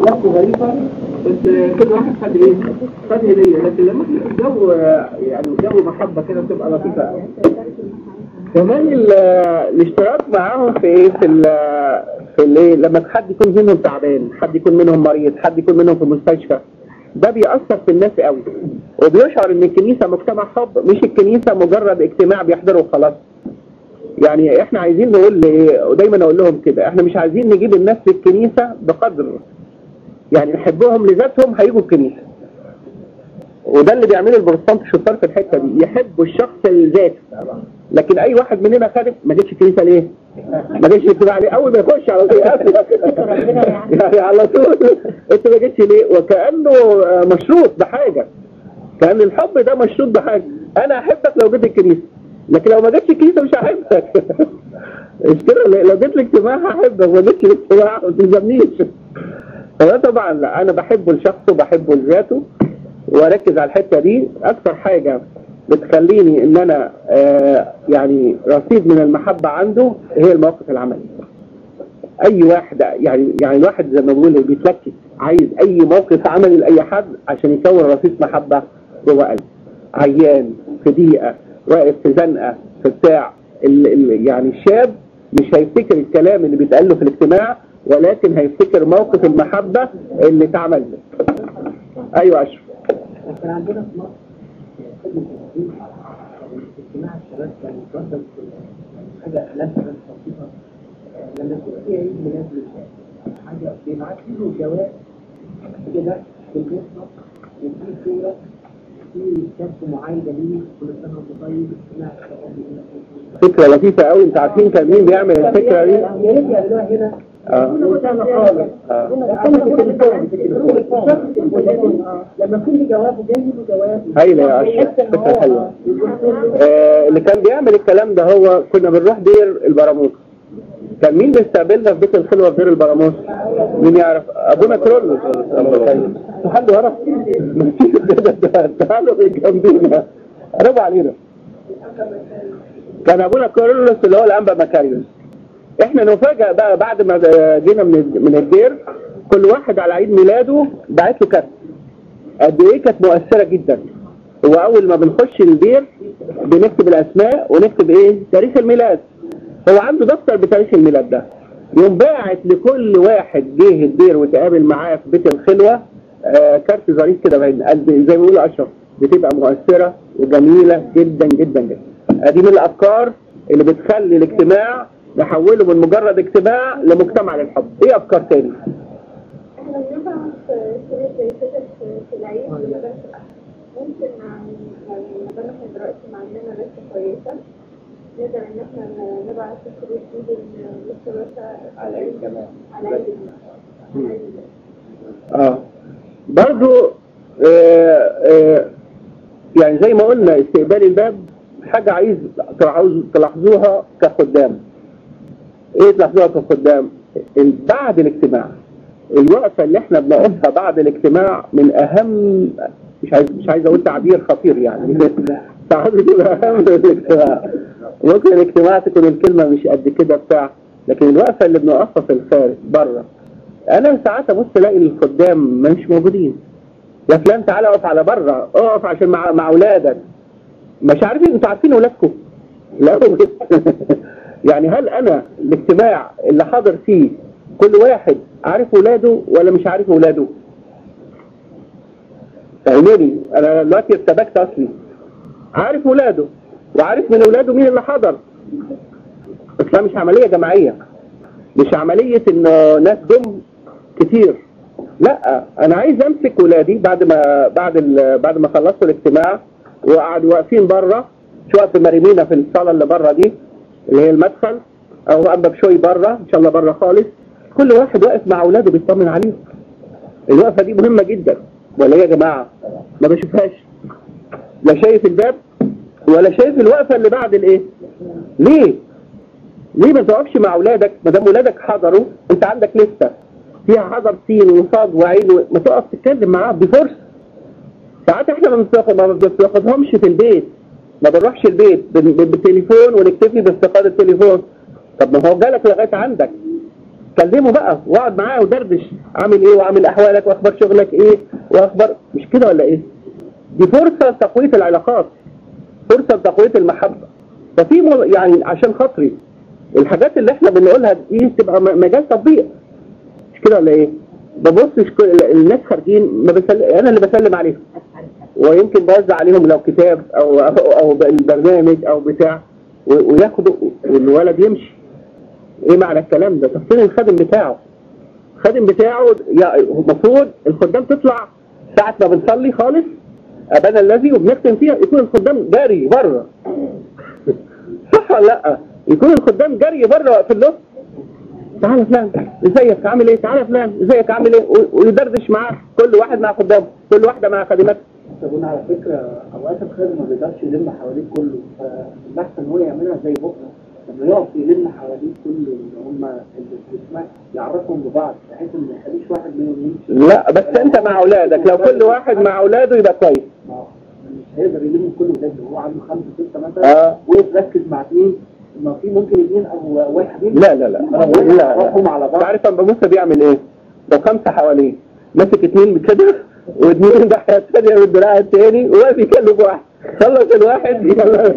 لفه غريبه بس كل واحد خد ايه؟ خد هديه لكن لما تبقى الجو يعني جو محبه كده بتبقى لطيفه قوي كمان ال- الاشتراك معاهم في ايه في ال في الايه لما حد يكون منهم تعبان حد يكون منهم مريض حد يكون منهم في مستشفى ده بيأثر في الناس قوي وبيشعر ان الكنيسة مجتمع حب مش الكنيسة مجرد اجتماع بيحضروا خلاص يعني احنا عايزين نقول ايه ودايما اقول لهم كده احنا مش عايزين نجيب الناس في الكنيسة بقدر يعني نحبهم لذاتهم هيجوا الكنيسة وده اللي بيعمله البروتستانت الشطار في الحتة دي يحبوا الشخص لذاته لكن اي واحد مننا خارج ما جتش الكنيسة ليه ما جتش الاجتماع ليه اول ما يخش على طول يقفل. يعني على طول انت ما جتش ليه وكأنه آه، مشروط بحاجة كأن الحب ده مشروط بحاجة انا احبك لو جيت الكنيسة لكن لو ما جيتش الكنيسة مش هحبك مش كده لو جيت الاجتماع هحبك ما جيتش الاجتماع ما تلزمنيش فده طبعا لا انا بحبه لشخصه بحبه لذاته واركز على الحته دي اكثر حاجه بتخليني ان انا آه يعني رصيد من المحبه عنده هي المواقف العمليه اي واحد يعني يعني الواحد زي ما بقول بيتلكك عايز اي موقف عملي لاي حد عشان يكون رصيد محبه جوه قلبه عيان في ضيقه واقف في زنقه في بتاع ال ال يعني الشاب مش هيفتكر الكلام اللي بيتقال له في الاجتماع ولكن هيفتكر موقف المحبه اللي اتعمل له ايوه اشرف كان عندنا في مصر خدمة التدريب اجتماع الشباب كان يتقدم في حاجة لفة بسيطة لما يكون في عيد ميلاد للشاب حاجة بيبعت له جواب كده في القصة وفي صورة في كتب معايدة ليه كل سنة وانت طيب اجتماع الشباب فكره لطيفه قوي انت عارفين كان مين بيعمل الفكره دي يا ريت يعملوها هنا اه آه. لما كل جواب جاي له جواب هايله يا اشرف فكره حلوه آه اللي كان بيعمل الكلام ده هو كنا بنروح دير البراموس كان مين بيستقبلنا في بيت الخلوه في دير البراموس مين يعرف ابونا كرولوس حد ورا تعالوا جنبينا قربوا علينا كان ابونا كرولوس اللي هو الانبا مكاريوس احنا نفاجئ بقى بعد ما جينا من من الدير كل واحد على عيد ميلاده بعت له كارت قد ايه كانت مؤثره جدا هو اول ما بنخش الدير بنكتب الاسماء ونكتب ايه تاريخ الميلاد هو عنده دفتر بتاريخ الميلاد ده يوم باعت لكل واحد جه الدير وتقابل معاه في بيت الخلوه آه كارت ظريف كده باين قد زي ما بيقولوا اشرف بتبقى مؤثره وجميله جدا جدا جدا ادي من الافكار اللي بتخلي الاجتماع نحوله من مجرد اجتماع لمجتمع للحب ايه افكار تاني احنا بنبعت صورة زي كده في في العيد لمدارس الأحد ممكن يعني ما دام احنا دلوقتي ما عندنا لسه كويسة نقدر ان احنا نبعت الصورة دي للثلاثة على العيد كمان على العيد العيد. اه برضو آه آه يعني زي ما قلنا استقبال الباب حاجة عايز تلاحظ- تلاحظوها كخدام ايه تلاحظوها كخدام ال- بعد الاجتماع الوقفة اللي احنا بنقفها بعد الاجتماع من اهم مش عايز مش عايز اقول تعبير خطير يعني ساعات بتبقى اهم من الاجتماع ممكن الاجتماع تكون الكلمة مش قد كده بتاع لكن الوقفة اللي بنوقفها في الخارج بره انا ساعات ابص الاقي الخدام مش موجودين يا فلان تعالى اقف على بره اقف عشان مع مع اولادك مش عارفين انتوا عارفين اولادكم لا يعني هل انا الاجتماع اللي حاضر فيه كل واحد عارف اولاده ولا مش عارف اولاده فاهمني انا دلوقتي ارتبكت اصلي عارف اولاده وعارف من اولاده مين اللي حضر بس ده مش عمليه جماعيه مش عمليه ان ناس جم كتير لا انا عايز امسك ولادي بعد ما بعد ال... بعد ما خلصوا الاجتماع وقعدوا واقفين بره شو واقف مريمينا في الصاله اللي بره دي اللي هي المدخل او ابا بشوي بره ان شاء الله بره خالص كل واحد واقف مع اولاده بيطمن عليهم الوقفه دي مهمه جدا ولا ايه يا جماعه ما بشوفهاش لا شايف الباب ولا شايف الوقفه اللي بعد الايه ليه ليه ما تقفش مع اولادك ما دام ولادك حضروا انت عندك لسه فيها حضر سين وصاد وعين و... ما تقف تتكلم معاه بفرصه ساعات احنا ما بنستخد- ما بنستخدمهمش في البيت ما بنروحش البيت بال- بال- بالتليفون ونكتفي باستفادة التليفون طب ما هو جالك لغايه عندك كلمه بقى واقعد معاه ودردش عامل ايه وعامل احوالك واخبار شغلك ايه واخبار مش كده ولا ايه دي فرصة لتقوية العلاقات فرصة لتقوية المحبة ففي مو- يعني عشان خاطري الحاجات اللي احنا بنقولها دي تبقى م- مجال تطبيق مش كده ولا ايه ببصش كل الناس خارجين ما بسل... انا اللي بسلم عليهم ويمكن بوزع عليهم لو كتاب او او, أو البرنامج او بتاع و- وياخدوا والولد يمشي ايه معنى الكلام ده طب فين الخادم بتاعه الخادم بتاعه يا- المفروض الخدام تطلع ساعة ما بنصلي خالص ابانا الذي وبنختم فيها يكون الخدام جاري بره صح ولا لا يكون الخدام جري بره واقف له تعالى فلان ازيك عامل ايه تعالى فلان ازيك عامل ايه و- ويدردش معاه كل واحد مع خدامه كل واحده مع خادماتها طب انا على فكره اوقات الخادم ما بيقدرش يلم حواليه كله فالاحسن هو يعملها زي بكره لما يقف يلم حواليه كله اللي هم اللي بيسمع يعرفهم ببعض بحيث ان ما يخليش واحد منهم يمشي لا بس انت مع اولادك لو كل واحد مع اولاده يبقى كويس ما هو مش هيقدر يلم كل ولاده هو عنده خمسه سته مثلا اه وقف ركز مع اثنين ما في ممكن اثنين او واحدين لا لا لا انا بقول لا لا يعرفهم على انت بعض عارف اما موسى بيعمل ايه لو خمسه حواليه ماسك اتنين كده واثنين ناحيه الثانيه من الدراع الثاني وواقف يكلم واحد خلص الواحد يلا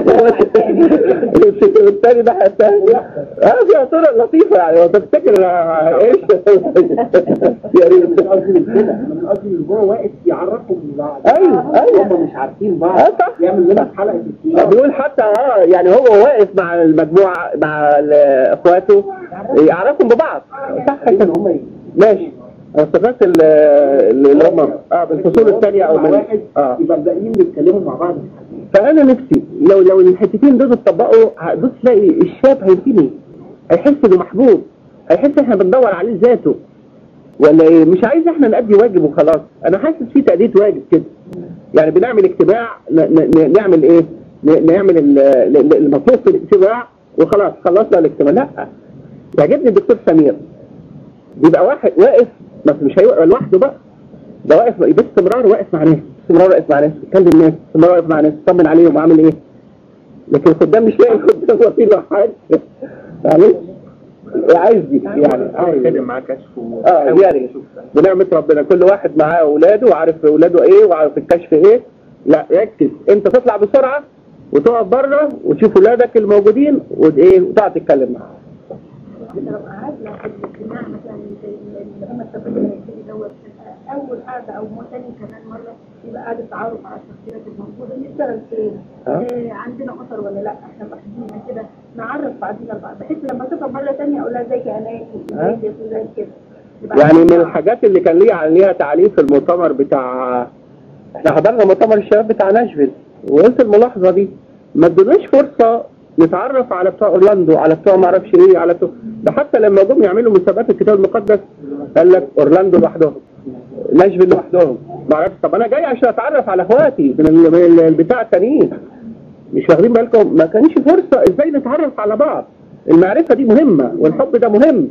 والثاني ناحيه الثانيه اه فيها طرق لطيفه يعني لو تفتكر آه، ايش يا مش ريت قصدي من كده انا من قصدي من جوه واقف يعرفهم ببعض ايوه ايوه هم مش عارفين بعض اه صح يعمل لنا حلقه السيارة بيقول حتى اه يعني هو واقف مع المجموعه مع ال- اخواته يعرفهم ببعض صح ان كده هم ماشي انا افتكرت ال- اللي هم اه بالفصول الثانيه او مع من واحد اه يبقى الباقيين بيتكلموا مع بعض فانا نفسي لو لو الحتتين دول اتطبقوا هتبص تلاقي الشاب هيبتني هيحس انه محبوب هيحس احنا بندور عليه ذاته ولا ايه مش عايز احنا نأدي واجب وخلاص انا حاسس في تأدية واجب كده يعني بنعمل اجتماع ن- ن- ن- نعمل ايه ن- نعمل ال- ال- المطلوب في الاجتماع وخلاص خلصنا الاجتماع لا يعجبني الدكتور سمير بيبقى واحد واقف بس مش هيبقى لوحده بقى ده واقف باستمرار واقف مع ناس باستمرار واقف مع ناس بيكلم ناس باستمرار واقف مع ناس يطمن عليهم وعامل ايه لكن الخدام مش لاقي الخدام واقفين مع حد معلش عايز دي يعني عايز خدم معاه كشف و- اه يعني بنعمة ربنا كل واحد معاه اولاده وعارف اولاده ايه وعارف الكشف ايه لا ركز انت تطلع بسرعة وتقف بره وتشوف اولادك الموجودين وايه وتقعد تتكلم معاهم لو قعدنا في الاجتماع مثلا زي اللي هم التقرير الهيكلي دوت تبقى اول قعده او مو تاني كمان مره يبقى قعده تعارف على الشخصيات الموجوده نشتغل فين؟ اه. آه عندنا اسر ولا لا احنا لوحدينا كده نعرف بعضينا البعض بحيث لما تبقى مره تانيه اقول لها ازيك يا هناء اه. ازيك يا سوزان كده يبقى يعني من عندنا- الحاجات اللي كان ليها ليها تعليق في المؤتمر بتاع احنا حضرنا مؤتمر الشباب بتاع ناشفيل وقلت الملاحظة دي ما ادوناش فرصة نتعرف على بتوع اورلاندو على بتوع ما اعرفش ايه على بتوع ده حتى لما جم يعملوا مسابقات الكتاب المقدس قال لك اورلاندو لوحدهم ناشفيل لوحدهم ما اعرفش طب انا جاي عشان اتعرف على اخواتي من ال- من البتاع التانيين مش واخدين بالكم ما كانش فرصة ازاي نتعرف على بعض المعرفة دي مهمة والحب ده مهم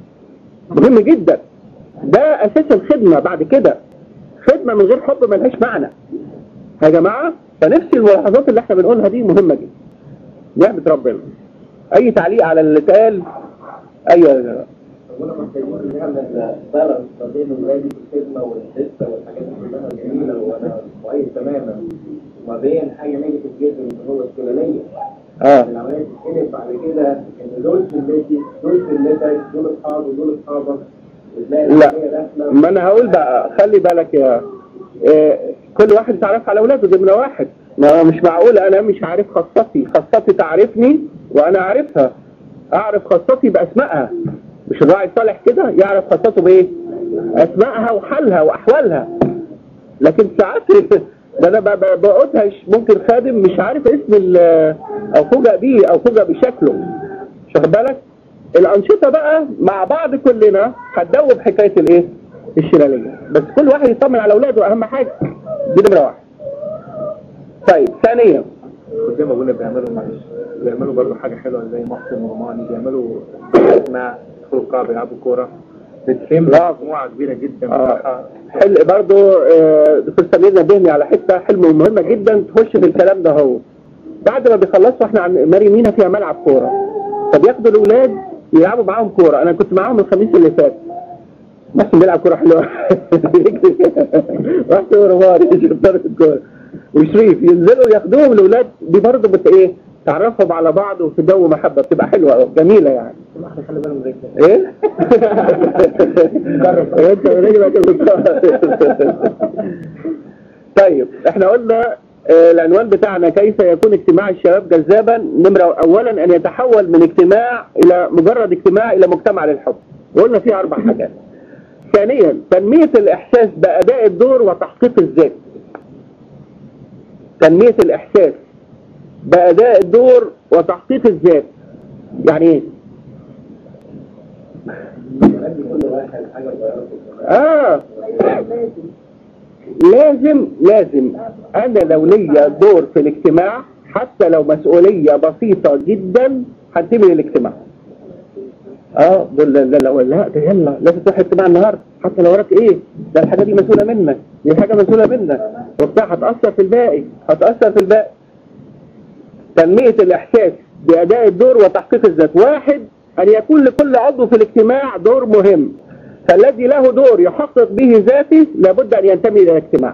مهم جدا ده اساس الخدمة بعد كده خدمة من غير حب ملهاش معنى يا جماعة فنفس الملاحظات اللي احنا بنقولها دي مهمة جدا نعمة ربنا اي تعليق على اللي اتقال ايوه يا جماعة. اولا محتاجين نعمل بالانس ما بين ولادي في الخدمه والحته والحاجات دي كلها جميله وانا كويس تماما وما بين حاجه نيجاتيف جدا اللي هو السلاليه اه العمليه تتقلب بعد كده ان دول سلتي دول سلتك دول اصحابي دول اصحابك وتلاقي لا. العمليه داخله ما انا هقول بقى خلي بالك يا إيه كل واحد يتعرف على اولاده ده من واحد ما مش معقول انا مش عارف خاصتي خاصتي تعرفني وانا اعرفها اعرف خاصتي باسمائها مش الراعي الصالح كده يعرف خاصته بايه اسمائها وحالها واحوالها لكن ساعات ده انا ب- ب- بقولهاش ممكن خادم مش عارف اسم ال- او فوجئ بيه او فوجئ بشكله مش واخد بالك الانشطه بقى مع بعض كلنا هتدوب حكايه الايه الشلاليه بس كل واحد يطمن على اولاده اهم حاجه دي نمره واحد طيب ثانيا زي ما قلنا بيعملوا معلش بيعملوا برضه حاجة حلوة زي محسن وروماني بيعملوا مع يدخلوا القاعة بيلعبوا كورة بتلم لا. مجموعة كبيرة جدا آه. بصراحة حل برضو آه، دكتور سمير نبهني على حته حلم مهمه جدا تخش في الكلام ده هو بعد ما بيخلصوا احنا عن ماري مينا فيها ملعب كوره فبياخدوا الاولاد يلعبوا معاهم كوره انا كنت معاهم الخميس اللي فات بس بيلعب كوره حلوه رحت ورماني شطرت الكوره وشريف ينزلوا ياخدوهم الاولاد دي برضه بت ايه تعرفهم على بعض وفي جو محبه بتبقى حلوه أوي، جميله يعني احنا خلي بالنا من رجلك ايه؟ جرب انت رجلك طيب احنا قلنا آه، العنوان بتاعنا كيف يكون اجتماع الشباب جذابا نمرة اولا ان يتحول من اجتماع الى مجرد اجتماع الى مجتمع للحب وقلنا فيه اربع حاجات ثانيا تنمية الاحساس باداء الدور وتحقيق الذات تنمية الاحساس باداء الدور وتحقيق الذات يعني ايه يؤدي كل واحد حاجة صغيرة في الجماعة. اه لازم لازم انا لو ليا دور في الاجتماع حتى لو مسؤولية بسيطة جدا هنتمي للاجتماع اه دول لا لا لا لا ده يلا لازم تروح اجتماع النهارده حتى لو وراك ايه ده الحاجة دي مسؤولة منك دي حاجة مسؤولة منك وبتاع هتأثر في الباقي هتأثر في الباقي تنمية الإحساس بأداء الدور وتحقيق الذات واحد أن يكون لكل عضو في الاجتماع دور مهم فالذي له دور يحقق به ذاته لابد أن ينتمي إلى الاجتماع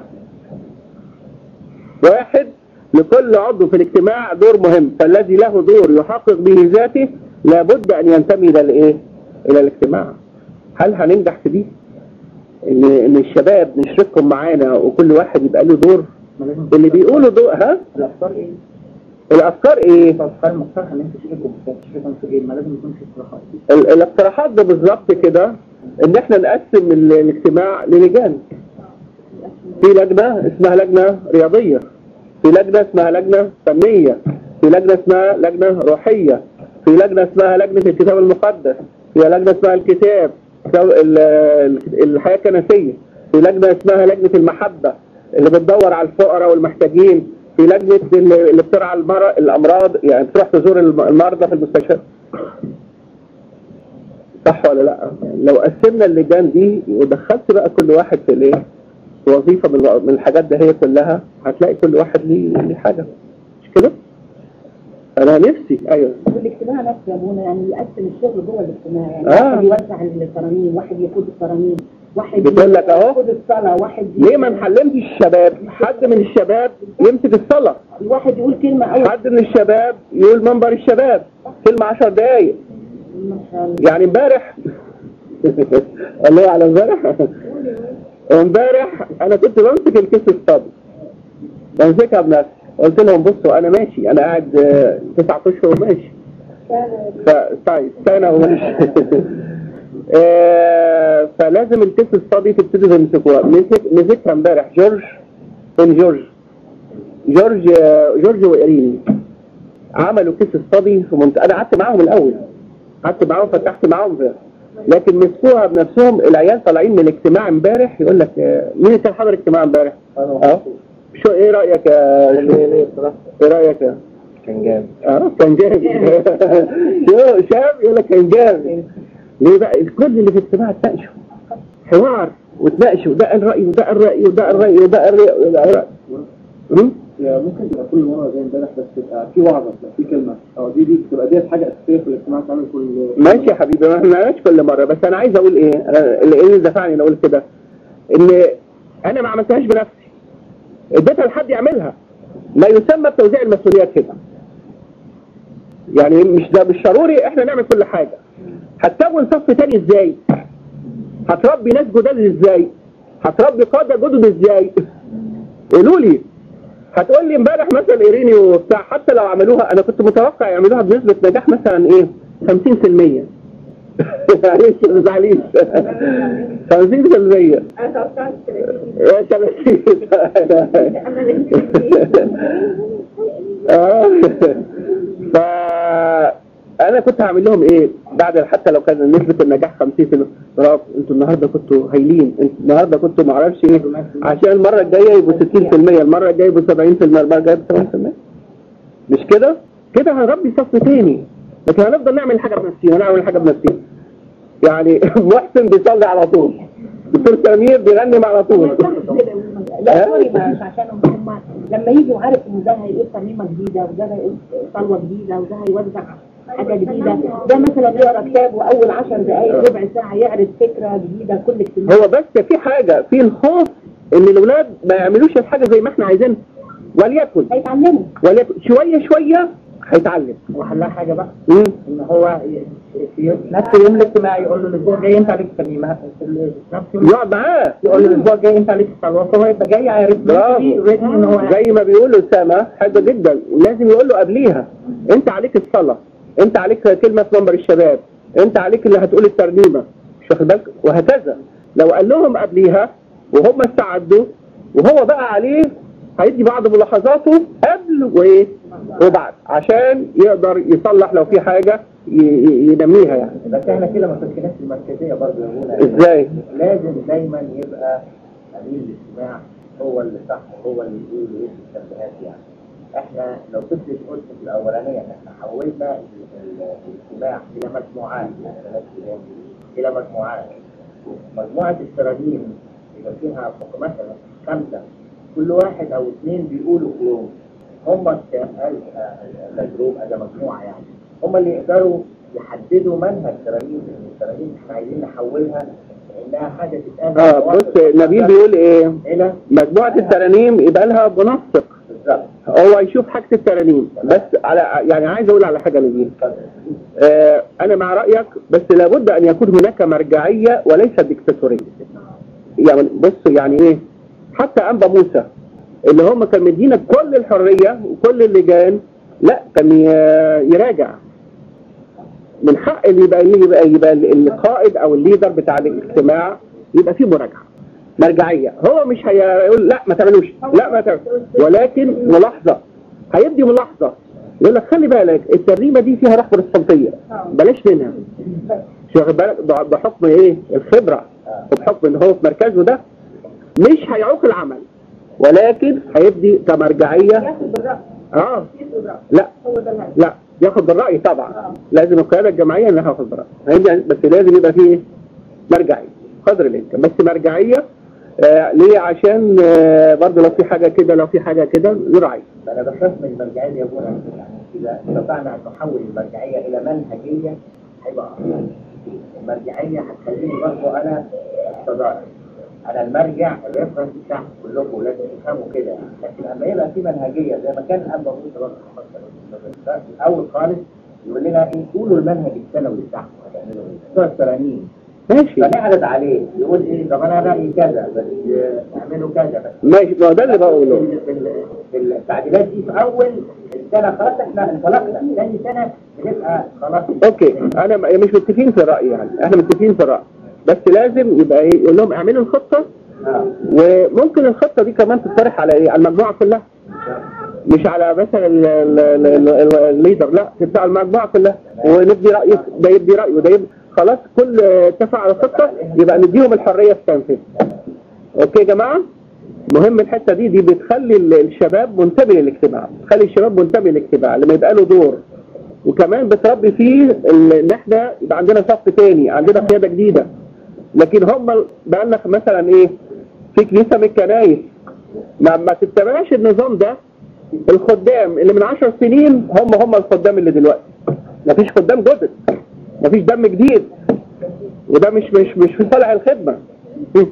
واحد لكل عضو في الاجتماع دور مهم فالذي له دور يحقق به ذاته لابد أن ينتمي إلى الإيه؟ إلى الاجتماع هل هننجح في دي؟ إن إن الشباب نشركهم معانا وكل واحد يبقى له دور ما لازم اللي بيقولوا دور ها؟ الافكار ايه؟ الأفكار إيه؟ الافكار المقترحه ان انت تشاركهم تشاركهم في ايه؟ ما لازم يكون في اقتراحات ال- الاقتراحات ده بالظبط كده ان احنا نقسم ال- الاجتماع للجان في لجنة اسمها لجنة رياضية في لجنة اسمها لجنة فنية في لجنة اسمها لجنة روحية في لجنة اسمها لجنة الكتاب المقدس في لجنة اسمها الكتاب كتاب- ال- ال- الحياة الكنسية في لجنة اسمها لجنة المحبة اللي بتدور على الفقراء والمحتاجين في لجنة اللي اللي بترعى المر- الأمراض يعني بتروح تزور الم- المرضى في المستشفى صح ولا لا لو قسمنا اللجان دي ودخلت بقى كل واحد في الايه في وظيفه من الو- من الحاجات ده هي كلها هتلاقي كل واحد ليه ليه حاجه مش كده انا نفسي ايوه والاجتماع نفسه يا ابونا يعني يقسم الشغل جوه الاجتماع يعني آه. واحد يوزع الترانيم واحد يقود الترانيم واحد بتقول لك أهو. يقود الصلاة واحد ليه ما نحلمش الشباب حد من الشباب يمسك الصلاه واحد يقول كلمة أول حد من الشباب يقول منبر الشباب كلمه 10 دقايق ما شاء الله يعني امبارح والله على امبارح امبارح انا كنت بمسك الكيس الصبي بمسكها بنفسي قلت لهم بصوا انا ماشي انا قاعد آه، تسعة اشهر وماشي ف- طيب سنة وماشي آه، فلازم الكيس الصبي تبتدوا تمسكوها مسك مسكها امبارح جورج فين جورج جورج آه، جورج وإيريني عملوا كيس الصبي في منطقة انا قعدت معاهم الاول قعدت معاهم فتحت معاهم في لكن مسكوها بنفسهم العيال طالعين من الاجتماع امبارح يقول لك آه، مين اللي كان حاضر اجتماع امبارح؟ اه شو ايه رايك يا ايه رايك يا كان جامد اه كان جامد شو شاب يقول لك كان جامد ليه بقى الكل اللي في الاجتماع اتناقشوا حوار وتناقشوا ده قال رأي وده قال رأي وده قال رأي وده قال رأي وده قال رأي أمم؟ يا ممكن تبقى كل مرة زي امبارح بس تبقى في وعظة تبقى في كلمة أو دي دي تبقى ديت حاجة أساسية في الاجتماع تعمل كل ماشي يا حبيبي ما احنا كل مرة بس انا عايز اقول ايه أنا اللي اللي دفعني ان اقول كده ان انا ما عملتهاش بنفسي اديتها لحد يعملها ما يسمى بتوزيع المسؤوليات هنا يعني مش ده مش ضروري احنا نعمل كل حاجة هتكون صف تاني ازاي هتربي ناس جداد ازاي هتربي قادة جدد ازاي قولوا لي هتقول لي امبارح مثلا ايريني وبتاع حتى لو عملوها انا كنت متوقع يعملوها بنسبة نجاح مثلا ايه 50% معلش ما تزعليش 50% انا توقعت 30 يا 30 انا اللي اه ف انا كنت هعمل لهم ايه بعد حتى لو كان نسبة النجاح 50 في برافو انتوا النهارده كنتوا هايلين انتوا النهارده كنتوا ما اعرفش ايه عشان المرة الجاية يبقوا 60% المرة الجاية يبقوا 70% المرة الجاية يبقوا 70% مش كده كده هنربي صف تاني لكن هنفضل نعمل حاجة بنفسينا نعمل حاجة بنفسينا يعني محسن بيصلي على طول دكتور سمير بيغنم على طول لا سوري مش عشان هم لما يجوا عارف ان ده هيقول ترنيمه جديده وده هيقول صلوه جديده وده هيوزع حاجة جديدة ده مثلا يقرا كتاب وأول عشر دقايق ربع ساعة يعرض فكرة جديدة كل اجتماع هو بس في حاجة في الخوف ان الاولاد ما يعملوش الحاجة زي ما احنا عايزينها وليكن هيتعلموا وليكن شوية شوية هيتعلم وحلها حاجة بقى مم. ان هو ي- في نفس اليوم الاجتماعي يقول له الاسبوع الجاي انت عليك ترجمة في ال- نفس اليوم يقعد معاه يقول له الاسبوع الجاي انت عليك تسأل فهو يبقى جاي عارف برافو. ريتم ان هو زي ما بيقولوا اسامه حاجه جدا ولازم يقول له قبليها انت عليك الصلاه انت عليك كلمه في منبر الشباب انت عليك اللي هتقول الترنيمه مش واخد بالك وهكذا لو قال لهم قبليها وهم استعدوا وهو بقى عليه هيدي بعض ملاحظاته قبل وايه وبعد عشان يقدر يصلح لو في حاجه ي- ي- ينميها يعني بس احنا كده ما فكرناش المركزية برضه يا ابونا ازاي لازم دايما يبقى امين الاجتماع هو اللي صح وهو اللي يقول ويدي التنبيهات يعني احنا لو كنت قلت في الاولانيه ان احنا حولنا ال- ال- الاجتماع الى مجموعات يعني بلاش كلام، الى مجموعات مجموعه الترانيم يبقى فيها فوق مثلا خمسه كل واحد او اثنين بيقولوا في يوم هم الجروب ده مجموعه يعني هم اللي يقدروا يحددوا منهج ترانيم لان الترانيم احنا عايزين نحولها انها حاجه تتقال اه بص نبيل بيقول ايه الى مجموعه الترانيم يبقى لها منسق بالظبط هو يشوف حاجة الترانيم بس على يعني عايز اقول على حاجة نجيب آه انا مع رأيك بس لابد ان يكون هناك مرجعية وليس ديكتاتورية يعني بص يعني ايه حتى انبا موسى اللي هم كان مدينا كل الحرية وكل اللجان لا كان ي- يراجع من حق اللي يبقى اللي يبقى, يبقى القائد او الليدر بتاع الاجتماع يبقى فيه مراجعة مرجعية هو مش هيقول لا ما تعملوش لا ما تعملوش ولكن ملاحظة هيدي ملاحظة يقول لك خلي بالك الترنيمة دي فيها رحمة الصوتية بلاش منها مش واخد بالك ده- بحكم ايه الخبرة وبحكم ان هو في مركزه ده مش هيعوق العمل ولكن هيدي كمرجعية ياخد بالرأي اه ياخد بالرأي لا هو ده الهدف لا ياخد بالرأي طبعا لازم القيادة الجماعية انها تاخد بالرأي هيدي- بس لازم يبقى فيه مرجعية قدر الامكان بس مرجعية آه ليه عشان آه برضه لو في حاجة كده لو في حاجة كده يراعي انا بخاف من المرجعيه دي يا ابونا يعني اذا استطعنا ان نحول المرجعيه الى منهجيه هيبقى افضل المرجعيه هتخليني برضه انا استدار انا المرجع الريفرنس بتاعكم كلكم لازم تفهموا كده يعني لكن لما يبقى في منهجيه زي ما كان الاب موسى برضه في الاول خالص يقول لنا ايه قولوا المنهج السنوي بتاعكم هتعملوا ايه بتوع الترانيم ماشي فنعرض عليه يقول ايه طب انا رايي كذا بس آه، اعملوا كذا بس ماشي ما هو ده اللي بقوله في ال- في التعديلات دي في اول السنه خلاص احنا انطلقنا ثاني سنه بنبقى خلاص اوكي انا م- مش متفقين في الرأي يعني احنا متفقين في الرأي بس لازم يبقى ايه يقول لهم اعملوا الخطة آه. وممكن الخطة دي كمان تقترح على ايه على المجموعة كلها مش على مثلا ال- ال- ال- ال- الليدر لا تبقى على المجموعة كلها وندي رأي ده يدي رأي وده يدي خلاص كل اتفق على الخطة يبقى نديهم الحرية في التنفيذ اوكي يا جماعة مهم الحتة دي دي بتخلي ال- الشباب منتبه للاجتماع بتخلي الشباب منتبه للاجتماع لما يبقى له دور وكمان بتربي فيه ال- ان احنا يبقى عندنا صف تاني عندنا قيادة جديدة لكن هم بقى لنا مثلا ايه في كنيسة من الكنايس ما ما تتبعش النظام ده الخدام اللي من عشر سنين هم هم الخدام اللي دلوقتي مفيش خدام جدد مفيش دم جديد وده مش مش مش في صالح الخدمة م.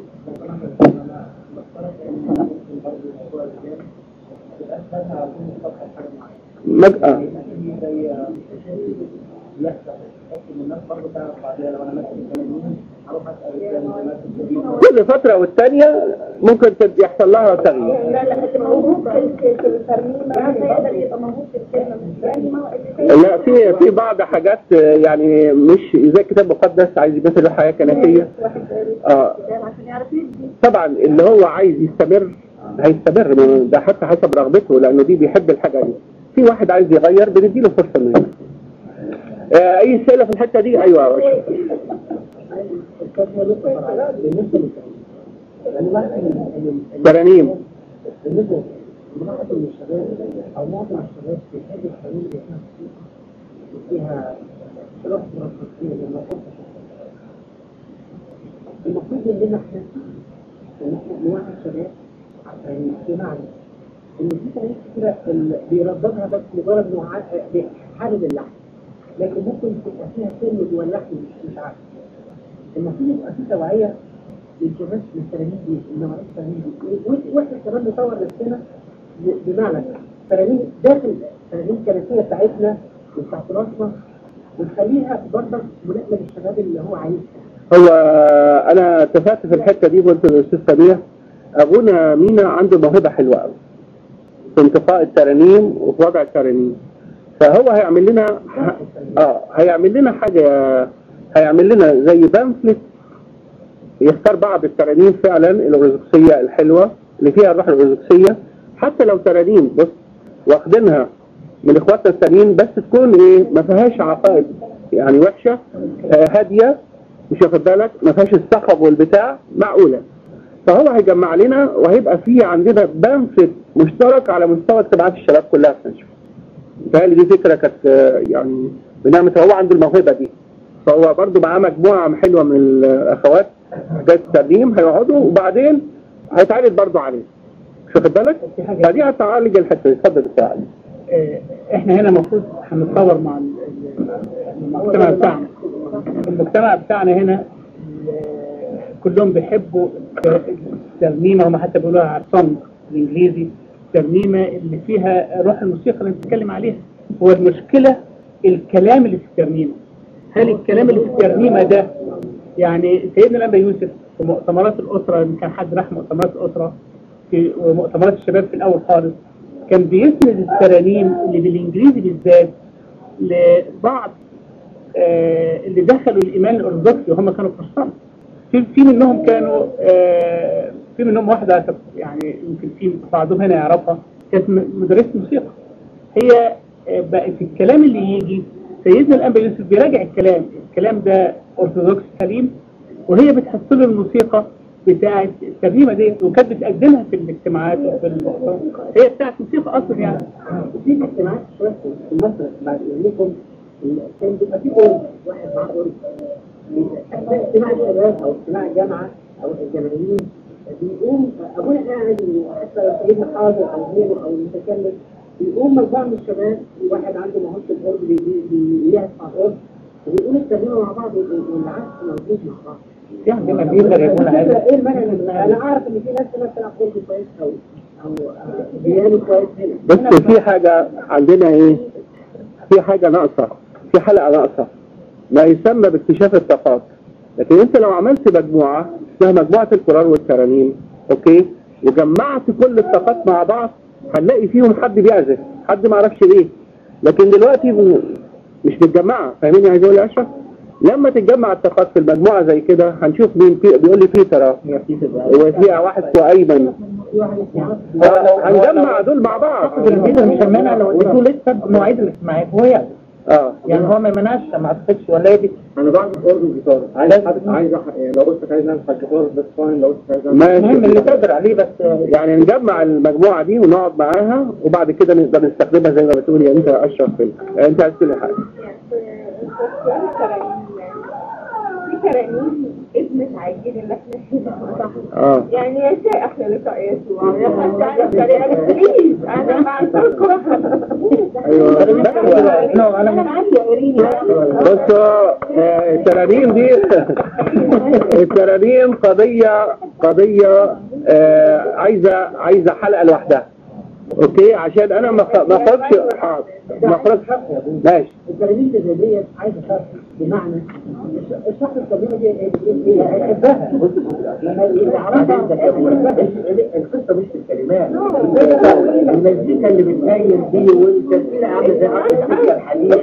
مج... آه. كل فترة والتانية ممكن تد- يحصل لها تغيير لا لا اللي موجود في في الترميم هيقدر يبقى موجود في الكلمة مش يعني ما هو اللي لا في في بعض حاجات آه، يعني مش زي الكتاب المقدس عايز يمثل حياة كنسية واحد اه كتاب عشان يعرف يدي طبعا اللي هو عايز يستمر هيستمر ما- ده حتى حسب رغبته لانه دي بيحب الحاجة دي في واحد عايز يغير بنديله فرصة انه يغير. آه اي اسئله في الحتة دي ايوه يا باشا. بالنسبه للترانيم ترانيم بالنسبه لمعظم الشباب او معظم الشباب في هذه الحلول اللي احنا فيها رفض رفضية للنقاط المفروض مننا احنا ان احنا نوعي الشباب عشان بمعنى ان في تاريخ كتيرة ال- بيرددها بس مجرد انه ع- بيحارب اللحن لكن ممكن تبقى فيها سن جوه اللحن مش مش عارف المفروض يبقى في توعيه للجماعه للتلاميذ دي النوعيه التلاميذ دي واحنا كمان نطور نفسنا ب- بمعنى تلاميذ داخل التلاميذ الكنسيه بتاعتنا وبتاعت راسنا ونخليها برضه ملائمه للشباب اللي هو عايزها هو انا اتفقت في الحته دي قلت للاستاذ سمير ابونا مينا عنده موهبه حلوه قوي في انتقاء الترانيم وفي وضع الترانيم فهو هيعمل لنا اه هيعمل لنا حاجه هيعمل لنا زي بامفلت يختار بعض الترانيم فعلا الارثوذكسيه الحلوه اللي فيها الروح الارثوذكسيه حتى لو ترانيم بص واخدينها من اخواتنا التانيين بس تكون ايه ما فيهاش عقائد يعني وحشه آه هاديه مش واخد بالك ما فيهاش الصخب والبتاع معقوله فهو هيجمع لنا وهيبقى فيه عندنا بامفلت مشترك على مستوى اجتماعات الشباب كلها في نشوف بتهيألي دي فكره كانت آه، يعني بنعمة هو عنده الموهبه دي فهو برضو معاه مجموعه حلوه من الاخوات جايه الترنيم هيقعدوا وبعدين هيتعرض برضو عليه مش واخد بالك؟ فدي هتعالج الحته دي اتفضل بتاعي آه، احنا هنا المفروض هنتطور مع ال- ال- المجتمع بتاعنا المجتمع بتاعنا هنا آه، كلهم بيحبوا الترنيمه هم حتى بيقولوها على الصمت بالانجليزي الترنيمه اللي فيها روح الموسيقى اللي بنتكلم عليها هو المشكله الكلام اللي في الترنيمه هل الكلام اللي في الترنيمه ده يعني سيدنا الانبا يوسف في مؤتمرات الاسره إن كان حد راح مؤتمرات الاسره في ومؤتمرات الشباب في الاول خالص كان بيسند الترانيم اللي بالانجليزي بالذات لبعض آه، اللي دخلوا الايمان الارثوذكسي وهم كانوا بروتستانت في في منهم كانوا آه، في منهم واحده يعني يمكن في بعضهم هنا يعرفها كانت م- مدرسه موسيقى هي آه، بقت الكلام اللي يجي سيدنا الانبا يوسف بيراجع الكلام الكلام ده ارثوذكس سليم وهي بتحط له الموسيقى بتاعت الترنيمه دي وكانت بتقدمها في الاجتماعات وفي المؤتمرات هي بتاعت موسيقى اصلا يعني في اجتماعات شوية في مصر بعد إذنكم كان بيبقى في أورج واحد معاه أورج أثناء اجتماع الشباب أو اجتماع الجامعة أو الجامعيين بيقوم أبونا قاعد حتى لو سيدنا حاضر أو غيره أو المتكلم بيقوم مجموعة من الشباب واحد عنده موهبة الأورج بي- بي- بيعزف على الأورج وبيقولوا الترجمة مع بعض والعزف موجود مع بعض في عندنا بيقدر يكون عايز ايه المانع من- انا اعرف ان في ناس هنا بتلعب كورد كويس او او بيانو كويس هنا بس في حاجة عندنا ايه في حاجة ناقصة في حلقة ناقصة ما يسمى باكتشاف الطاقات لكن انت لو عملت مجموعة اسمها مجموعة القرار والترانيم اوكي وجمعت كل الطاقات مع بعض هنلاقي فيهم حد بيعزف حد ما عرفش ليه لكن دلوقتي م- مش متجمعة فاهمين عايز اقول يا اشرف لما تتجمع الطاقات في المجموعة زي كده هنشوف مين في بيقول لي بيتر أهو. وفيها واحد اسمه ايمن هنجمع دول مع بعض الجديد مش مانع لو اديته لسه بمواعيد الاجتماعات هو يعرف اه يعني هو ما يمنعش ما اعتقدش ولا هي دي انا بعمل اورجن جيتار عايز حد عايز أح- يعني لو قلت عايز اعمل حاجه جيتار بس فاين لو قلت عايز اعمل المهم اللي ماشي تقدر عليه بس يعني نجمع المجموعة دي ونقعد معاها وبعد كده نقدر نستخدمها زي ما بتقول يا انت يا اشرف في انت عايز تقول حاجة في ترانيم ابن عايزين ان احنا نسمعها. اه يعني يا شيء احنا لقاء يسوع يا حد عارف طريقة بليز انا بعتلكم ايوه نو انا انا معاك يا اريني بصوا آه، الترانيم دي الترانيم قضية قضية آه، عايزة عايزة حلقة لوحدها اوكي عشان انا ما أخ- ما اخرجش حاضر ما اخرجش ماشي التلاميذ الجديدية عايزة شرح بمعنى الش- الشرح الترجمة دي ايه إيه؟ هيحبها لما يعرفها القصه مش في الكلمات المزيكا اللي بتبين دي والتسجيل عامل زي عقد السكه الحديد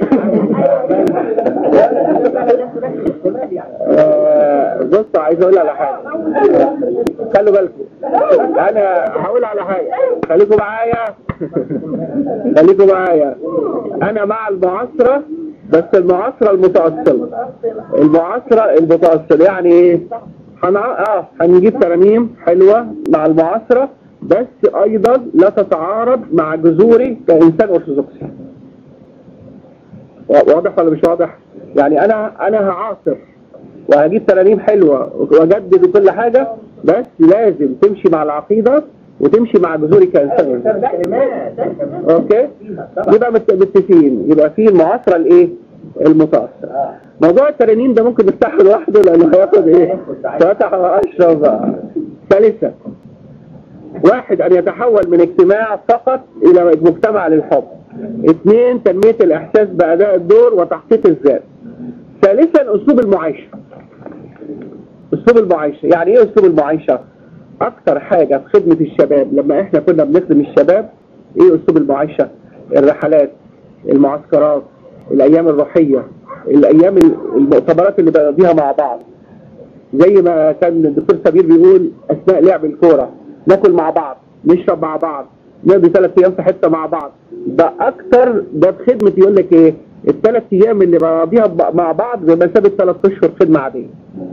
آه، بص عايز اقول على حاجه خلوا بالكم انا هقول على حاجه خليكم معايا خليكم معايا انا مع المعاصره بس المعاصره المتاصله المعاصره المتاصله يعني ايه هنع... اه هنجيب ترانيم حلوه مع المعاصره بس ايضا لا تتعارض مع جذوري كانسان ارثوذكسي واضح ولا مش واضح؟ يعني انا انا هعاصر وهجيب ترانيم حلوه واجدد وكل حاجه بس لازم تمشي مع العقيده وتمشي مع جذوري كانسان أرثوذكسي. اوكي يبقى مت- متفقين يبقى في المعاصره الايه المتأثر موضوع الترانيم ده ممكن نفتحه لوحده لانه هياخد ايه فتح واشرب ثالثا واحد ان يتحول من اجتماع فقط الى مجتمع للحب اثنين تنمية الاحساس باداء الدور وتحقيق الذات ثالثا اسلوب المعايشة اسلوب المعايشة يعني ايه اسلوب المعايشة اكتر حاجة في خدمة الشباب لما احنا كنا بنخدم الشباب ايه اسلوب المعايشة الرحلات المعسكرات الايام الروحية الايام المؤتمرات اللي بنقضيها مع بعض زي ما كان الدكتور سمير بيقول اثناء لعب الكوره ناكل مع بعض نشرب مع بعض نقضي ثلاث ايام في حته مع بعض ده اكتر ده بخدمه يقول لك ايه الثلاث ايام اللي بقضيها ب- مع بعض بمثابه ثلاث اشهر خدمه عاديه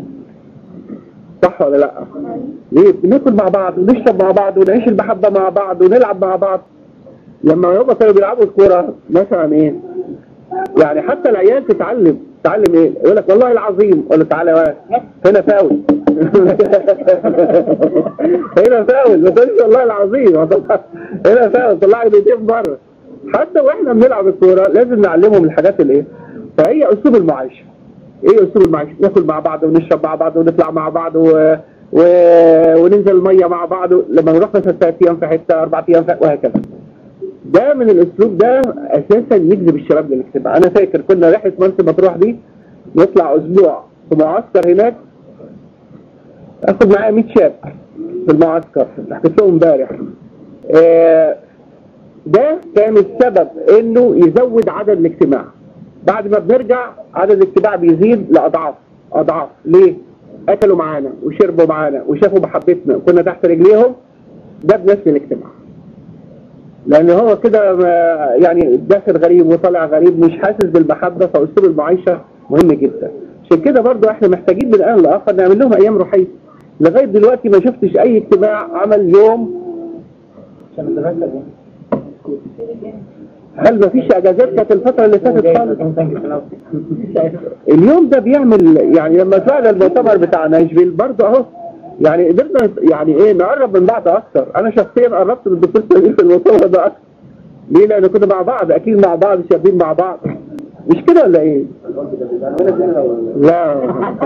صح ولا لا؟ ليه؟ بناكل مع بعض ونشرب مع بعض ونعيش المحبه مع بعض ونلعب مع بعض لما هما كانوا بيلعبوا الكوره مثلا ايه؟ يعني حتى العيال تتعلم تتعلم ايه يقول لك والله العظيم اقول له تعالى يا ولد هنا فاول هنا فاول ما تقولش والله العظيم هنا فاول طلع لي ايديه بره حتى واحنا بنلعب الكوره لازم نعلمهم الحاجات الايه فهي اسلوب المعايشه ايه اسلوب المعايشه ناكل مع بعض ونشرب مع بعض ونطلع مع بعض و... و... وننزل الميه مع بعض لما نروح مثلا ثلاث ايام في حته اربع ايام في... وهكذا ده من الاسلوب ده اساسا يجذب الشباب للاجتماع انا فاكر كنا رحله مرسى مطروح دي نطلع اسبوع في معسكر هناك اخد معايا 100 شاب في المعسكر حكيت لهم امبارح آه، ده كان السبب انه يزود عدد الاجتماع بعد ما بنرجع عدد الاجتماع بيزيد لاضعاف اضعاف ليه اكلوا معانا وشربوا معانا وشافوا محبتنا وكنا تحت رجليهم ده بنفس الاجتماع لان هو كده ما- يعني داخل غريب وطالع غريب مش حاسس بالمحبه فاسلوب المعيشه مهم جدا عشان كده برضو احنا محتاجين من الان لاخر نعمل لهم ايام روحيه لغايه دلوقتي ما شفتش اي اجتماع عمل يوم هل ما فيش اجازات كانت الفتره اللي فاتت خالص اليوم ده بيعمل يعني لما طلعنا المؤتمر بتاع ناشفيل برضه اهو يعني قدرنا يعني ايه نقرب من بعض اكتر انا شخصيا قربت من الدكتور سمير في المؤتمر ده اكتر ليه لان كنا مع بعض اكيد مع بعض شابين مع بعض مش كده ولا ايه لا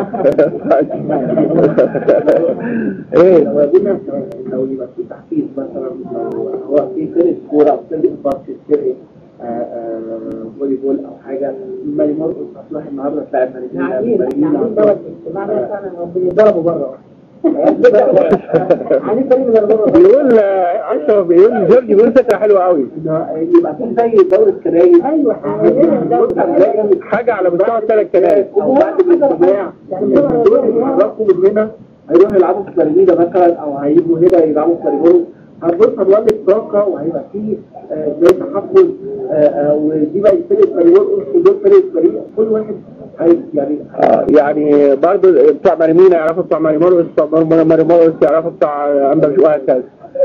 ايه لو قلنا لو يبقى في تحفيز مثلا لو هو في فرقه كوره او فرقه باسكت فرقه آه، آه، فولي بول او حاجه ما يمر تروح النهارده تلاعب عايزين مريمين عايزين دوت الاجتماع ده فعلا بيضربوا بره عايزين فريق من الغرب بيقول آه، اشرف بيقول جورج بيقول فكره حلوه قوي يبقى في زي دوره كرايم ايوه حاجه حاجه على مستوى الثلاث كنائس او بعد الاجتماع دول يتحركوا من هنا هيروحوا يلعبوا في فريمينا مثلا او هيجوا هنا يلعبوا في فريمينا هنبص هنولد طاقه وهيبقى في آه، زي تحفز آه، آه، ودي بقى فرقه فريق ودول فرقه فريق كل واحد هي يعني آه، يعني برضه بتوع مريمينا يعرفوا بتوع مريمورس بتوع مريمورس يعرفوا بتوع أنبا وهكذا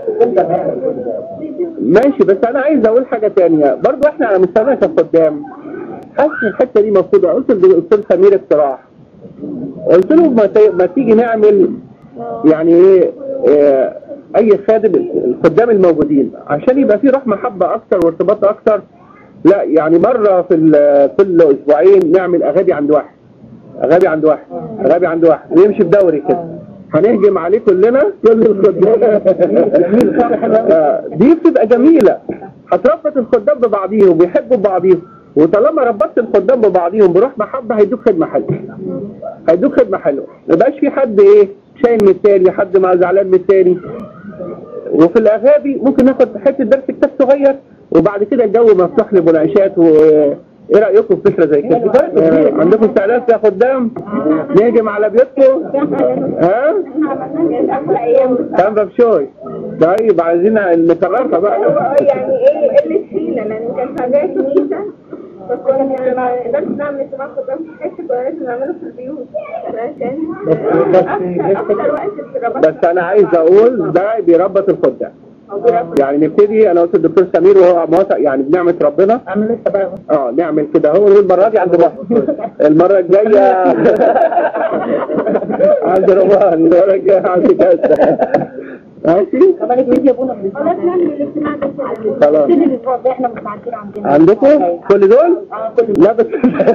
ماشي بس انا عايز اقول حاجة تانية برضو احنا على مستوانا كخدام حاسس الحتة دي مفروضة قلت للدكتور سمير اقتراح قلت له ما, ت- ما تيجي نعمل يعني ايه اه اي خادم الخدام الموجودين عشان يبقى في روح محبة اكتر وارتباط اكتر لا يعني مرة في ال- كل اسبوعين نعمل اغابي عند واحد اغابي عند واحد اغابي عند واحد ونمشي بدوري كده هنهجم عليه كلنا كل الخدام آه، دي بتبقى جميلة هتربط الخدام ببعضيهم ويحبوا بعضيهم وطالما ربطت الخدام ببعضيهم بروح محبة هيدوك خدمة حلوة هيدوك خدمة حلوة ما يبقاش في حد ايه شايل من التاني حد مع زعلان من التاني وفي الاغابي ممكن ناخد حته درس كتاب صغير وبعد كده الجو مفتوح لمناقشات و ايه رايكم في فكره زي كده؟ آه، عندكم استعداد يا خدام نهجم على بيوتكم؟ ها؟ كان بشوي طيب عايزين نكررها بقى يعني ايه قلة حيلة لان كان حاجات كنيسة فكنا ما نقدرش نعمل اجتماع قدام في حتة كنا لازم نعمله في البيوت عشان اكتر اكتر وقت اتربطنا بس انا عايز اقول ده بيربط الخدام يعني نبتدي انا قلت الدكتور سمير وهو موافق يعني بنعمة ربنا اعمل لسه بقى اه نعمل كده هو نقول المرة دي عند مصر المرة الجاية عند رمضان المرة الجاية عند كذا ماشي كمان الجديد يا ابونا بنسمع خلاص نعمل الاجتماع ده خلاص كل الاسبوع ده احنا متعدين عندنا عندكم كل دول؟ اه كل لا بس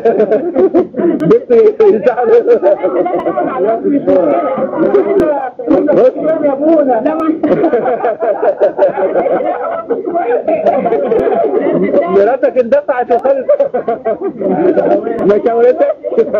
بس يا ابونا لا مراتك اندفعت وخلت ما كملتك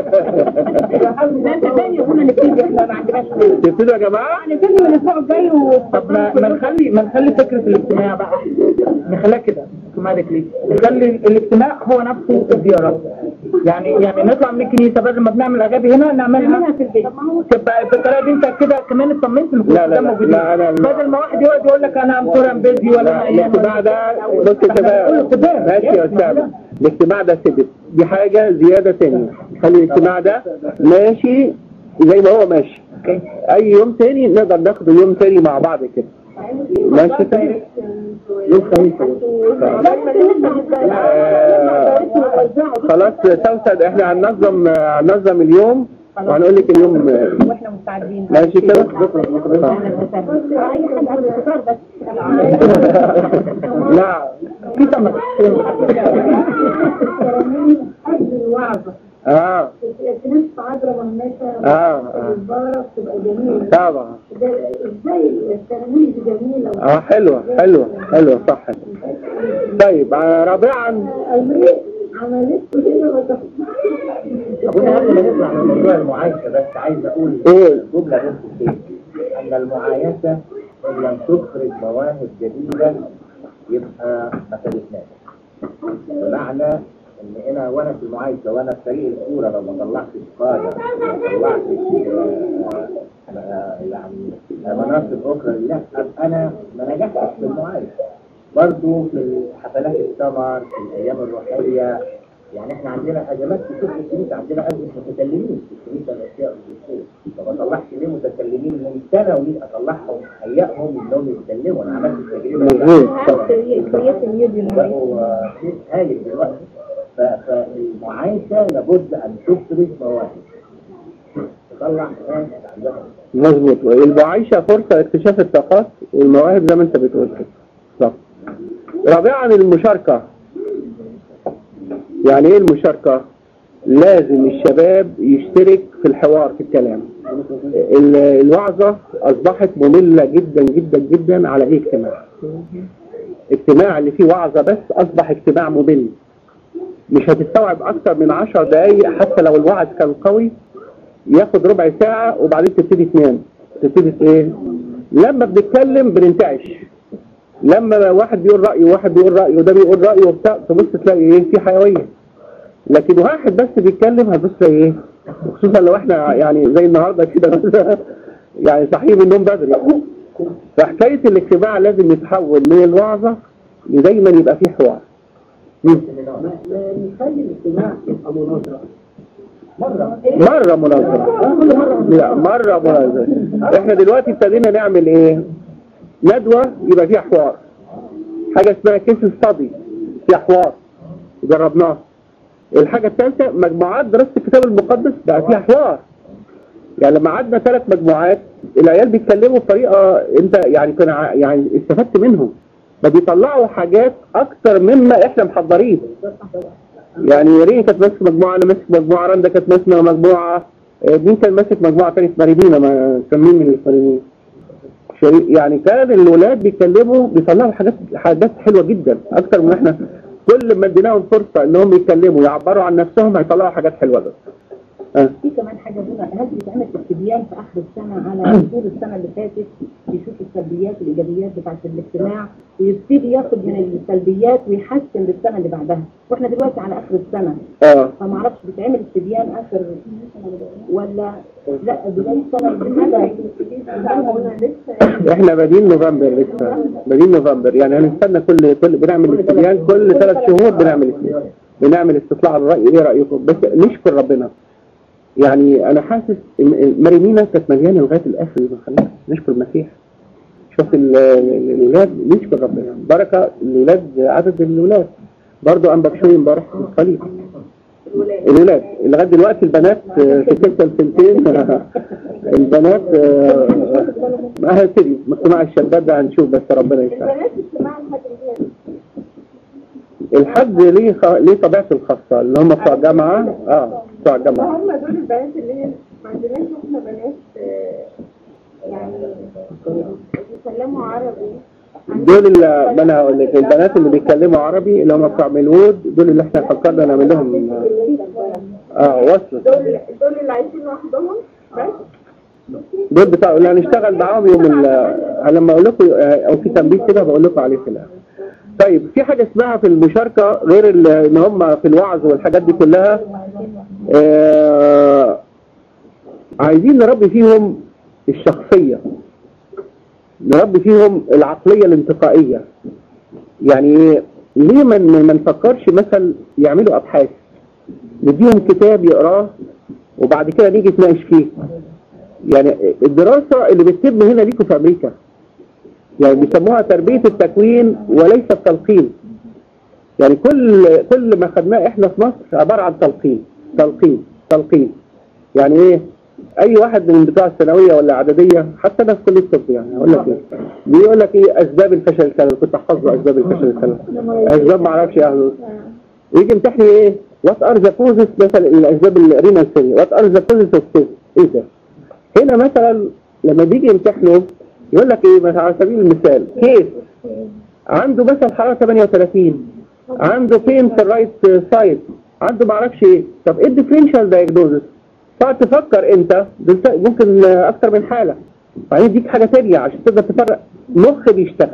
ده انت تاني يا ابونا نبتدي احنا ما عندناش تبتدوا يا جماعة نبتدي من الاسبوع الجاي و طب ما ما نخلي ما نخلي فكرة الاجتماع بقى نخليها كده سيستماتيكلي نخلي الاجتماع هو نفسه الزيارات يعني يعني نطلع من الكنيسة بدل ما بنعمل أغابي هنا نعملها في البيت تبقى بالطريقة دي انت كده كمان اطمنت ان كل لا، لا، ده لا، موجودين لا، لا، لا. بدل ما واحد يقعد يقول لك انا ام سوري ام بيزي ولا لا، انا ايام الاجتماع ده بص يا شباب ماشي يا استاذ الاجتماع ده سدد دي حاجة زيادة تانية خلي الاجتماع ده ماشي زي ما هو ماشي اي يوم تاني نقدر ناخده يوم تاني مع بعض كده ماشي كده يوم خميس آه، خلاص توسد احنا هننظم هننظم اليوم وهنقول لك اليوم آه، واحنا مستعدين ماشي كده لا في تمر قبل الوعظة اه الناس عذرة مهمشة اه اه البارة بتبقى جميلة طبعا ده ازاي التلاميذ جميلة اه حلوة حلوة حلوة صح طيب آه، رابعا عملت كده وتخ- أبونا قبل ما نطلع من موضوع المعايشة بس عايز أقول ايه جملة بس كده أن المعايشة إن لم تخرج مواهب جديدة يبقى ما فادتناش بمعنى إن أنا وأنا في المعايشة وأنا في فريق الكورة لو ما طلعتش قادة ما طلعتش آه، آه، يعني مناصب أخرى لا أبقى أنا ما نجحتش في المعايشة برضه في حفلات السمر في الأيام الروحية يعني احنا عندنا ازمات كتير في الكنيسه عندنا ازمه متكلمين في الكنيسه الاشياء والدستور فما طلعش ليه متكلمين من سنه وليه اطلعهم هيئهم انهم يتكلموا انا عملت التجربه مظبوط كريات الميديا بقوا آه، شيء هايل دلوقتي ف- فالمعايشه لابد ان تفرز مواهب تطلع ناس عندهم مظبوط المعايشة فرصة لاكتشاف الطاقات والمواهب زي ما انت بتقول كده صح رابعا المشاركة يعني ايه المشاركة لازم الشباب يشترك في الحوار في الكلام ال- الوعظة اصبحت مملة جدا جدا جدا على اي اجتماع اجتماع اللي فيه وعظة بس اصبح اجتماع ممل مش هتستوعب اكتر من عشر دقايق حتى لو الوعظ كان قوي ياخد ربع ساعة وبعدين تبتدي تنام تبتدي ايه لما بنتكلم بننتعش لما واحد بيقول رأيه وواحد بيقول رأيه وده بيقول رأيه وبتاع تبص تلاقي ايه في حيوية لكن واحد بس بيتكلم هتبص تلاقي ايه خصوصا لو احنا يعني زي النهارده كده يعني صاحيين من النوم بدري فحكاية الاجتماع لازم يتحول من الوعظة لدايما يبقى فيه حوار مم. نخلي الاجتماع يبقى مناظرة مرة مناظرة لا مرة مناظرة احنا دلوقتي ابتدينا نعمل ايه ندوة يبقى فيها حوار حاجة اسمها كيس ستادي فيها حوار جربناها الحاجة الثالثة مجموعات دراسة الكتاب المقدس بقى فيها حوار يعني لما قعدنا ثلاث مجموعات العيال بيتكلموا بطريقة انت يعني كنا ع- يعني استفدت منهم ما بيطلعوا حاجات اكتر مما احنا محضرين يعني ريني كانت ماسك مجموعة انا ماسك مجموعة رندا كانت ماسك مجموعة آه، مين كان ماسك مجموعة تانية ماريدينا ما كان مين من الفريقين شريك يعني كان الولاد بيتكلموا بيطلعوا حاجات حاجات حلوة جدا اكتر من احنا كل ما اديناهم فرصة انهم يتكلموا يعبروا عن نفسهم هيطلعوا حاجات حلوة بس آه. في كمان حاجة هنا هل بيتعمل استبيان في آخر السنة على طول السنة اللي فاتت يشوف السلبيات والإيجابيات بتاعة الاجتماع ويبتدي ياخد من السلبيات ويحسن للسنة اللي بعدها واحنا دلوقتي على آخر السنة اه فما اعرفش بيتعمل استبيان آخر ولا لا بداية السنة اللي احنا بادين نوفمبر لسه بادين نوفمبر يعني هنستنى كل كل بنعمل استبيان كل ثلاث شهور بنعمل استبيان بنعمل استطلاع الرأي ايه رأيكم بس نشكر ربنا يعني انا حاسس إن مريمينا كانت مليانه لغايه الاخر ما خلاها نشكر المسيح شوف ال- ال- الولاد نشكر ربنا بركه الولاد عدد الولاد برضه انا بشوي امبارح في الصليب الولاد لغايه دلوقتي البنات في كلتا السنتين البنات آه، ما هتدي مجتمع الشباب ده هنشوف بس ربنا يسهل البنات اجتماع الحد الجاي الحد ليه خ... ليه طبيعته الخاصة اللي هم بتوع الجامعة اه بتوع الجامعة هم دول البنات اللي هي ما عندناش احنا بنات آه، يعني بيتكلموا عربي دول اللي ما انا هقول لك البنات اللي بيتكلموا عربي اللي هم بتوع ملوود دول اللي احنا فكرنا نعمل لهم اه وصلت دول دول اللي عايشين لوحدهم بس دول بتاع اللي هنشتغل معاهم يوم ال- لما اقول لكم آه، او في تنبيه كده بقول لكم عليه في الاخر طيب في حاجه اسمها في المشاركه غير ال- ان هم في الوعظ والحاجات دي كلها آه عايزين نربي فيهم الشخصيه نربي فيهم العقليه الانتقائيه يعني إيه؟ ليه ما ما نفكرش مثلا يعملوا ابحاث نديهم كتاب يقراه وبعد كده نيجي نتناقش فيه يعني الدراسة اللي بتتم هنا ليكوا في أمريكا يعني بيسموها تربية التكوين وليس التلقين يعني كل كل ما خدناه احنا في مصر عبارة عن تلقين تلقين تلقين يعني ايه اي واحد من بتوع الثانوية ولا اعدادية حتى انا في كلية الطب يعني هقول لك ايه بيقول لك ايه اسباب الفشل السنوي كنت احفظ له اسباب الفشل السنوي اسباب ما اعرفش ايه أهله. يجي يمتحني ايه وات ار ذا كوزز مثلا الاسباب الرينال سيري وات ار ذا كوزز اوف ايه ده هنا مثلا لما بيجي يمتحنوا يقول لك ايه مثلا على سبيل المثال كيس عنده مثلا حراره 38 عنده بين في الرايت سايد عنده ما اعرفش ايه طب ايه الديفرنشال دايجنوزس تقعد تفكر انت دول ممكن اكتر من حاله بعدين يديك حاجه تانية عشان تقدر تفرق مخ بيشتغل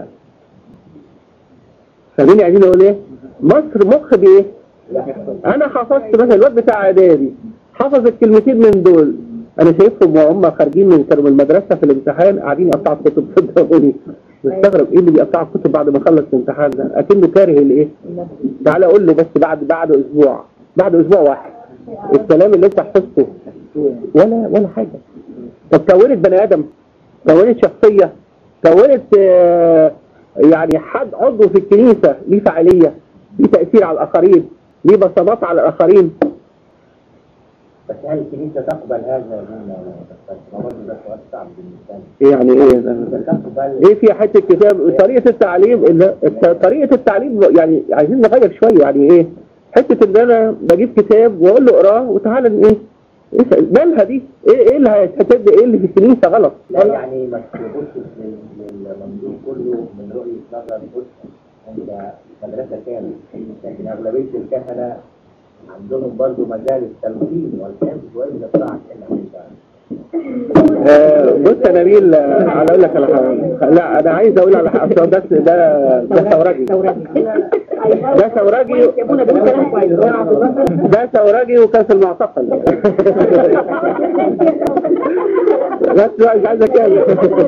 فاهمين عايزين اقول ايه مصر مخ بايه انا حفظت مثلا الواد بتاع اعدادي حفظ الكلمتين من دول انا شايفهم وهم خارجين من كانوا من المدرسه في الامتحان قاعدين يقطعوا الكتب صدقوني مستغرب ايه اللي بيقطع الكتب بعد ما خلص الامتحان ده اكنه كاره الايه تعالى اقول له بس بعد بعد اسبوع بعد اسبوع واحد الكلام اللي انت حفظته ولا ولا حاجه طب كونت بني ادم كونت شخصيه كونت آه، يعني حد عضو في الكنيسه ليه فعاليه ليه تاثير على الاخرين ليه بصمات على الاخرين بس هل الكنيسة تقبل هذا من برضه ده سؤال صعب بالنسبة لي يعني ايه ده؟ تقبل ايه في حته كتاب طريقه التعليم اللي- الت- طريقه التعليم يعني عايزين نغير شويه يعني ايه حته ان انا بجيب كتاب واقول له اقراه وتعالى ايه ايه مالها دي ايه ايه اللي هتبدا ايه اللي في الكنيسه غلط لا يعني ما تبصش لل- للمنظور كله من رؤية نظر بص انت مدرسة كامل لكن أغلبية الكهنة عندهم برضه مجال التلقين والكلام شوية بتاعك إلا آه، بص يا نبيل آه، انا اقول لك على حاجه لا انا عايز اقول على حاجه أصل ده ده ده ثورجي ده ثورجي يا ابونا ده كلام كويس ده ثورجي وكان في المعتقل بس بقى مش عايز اكمل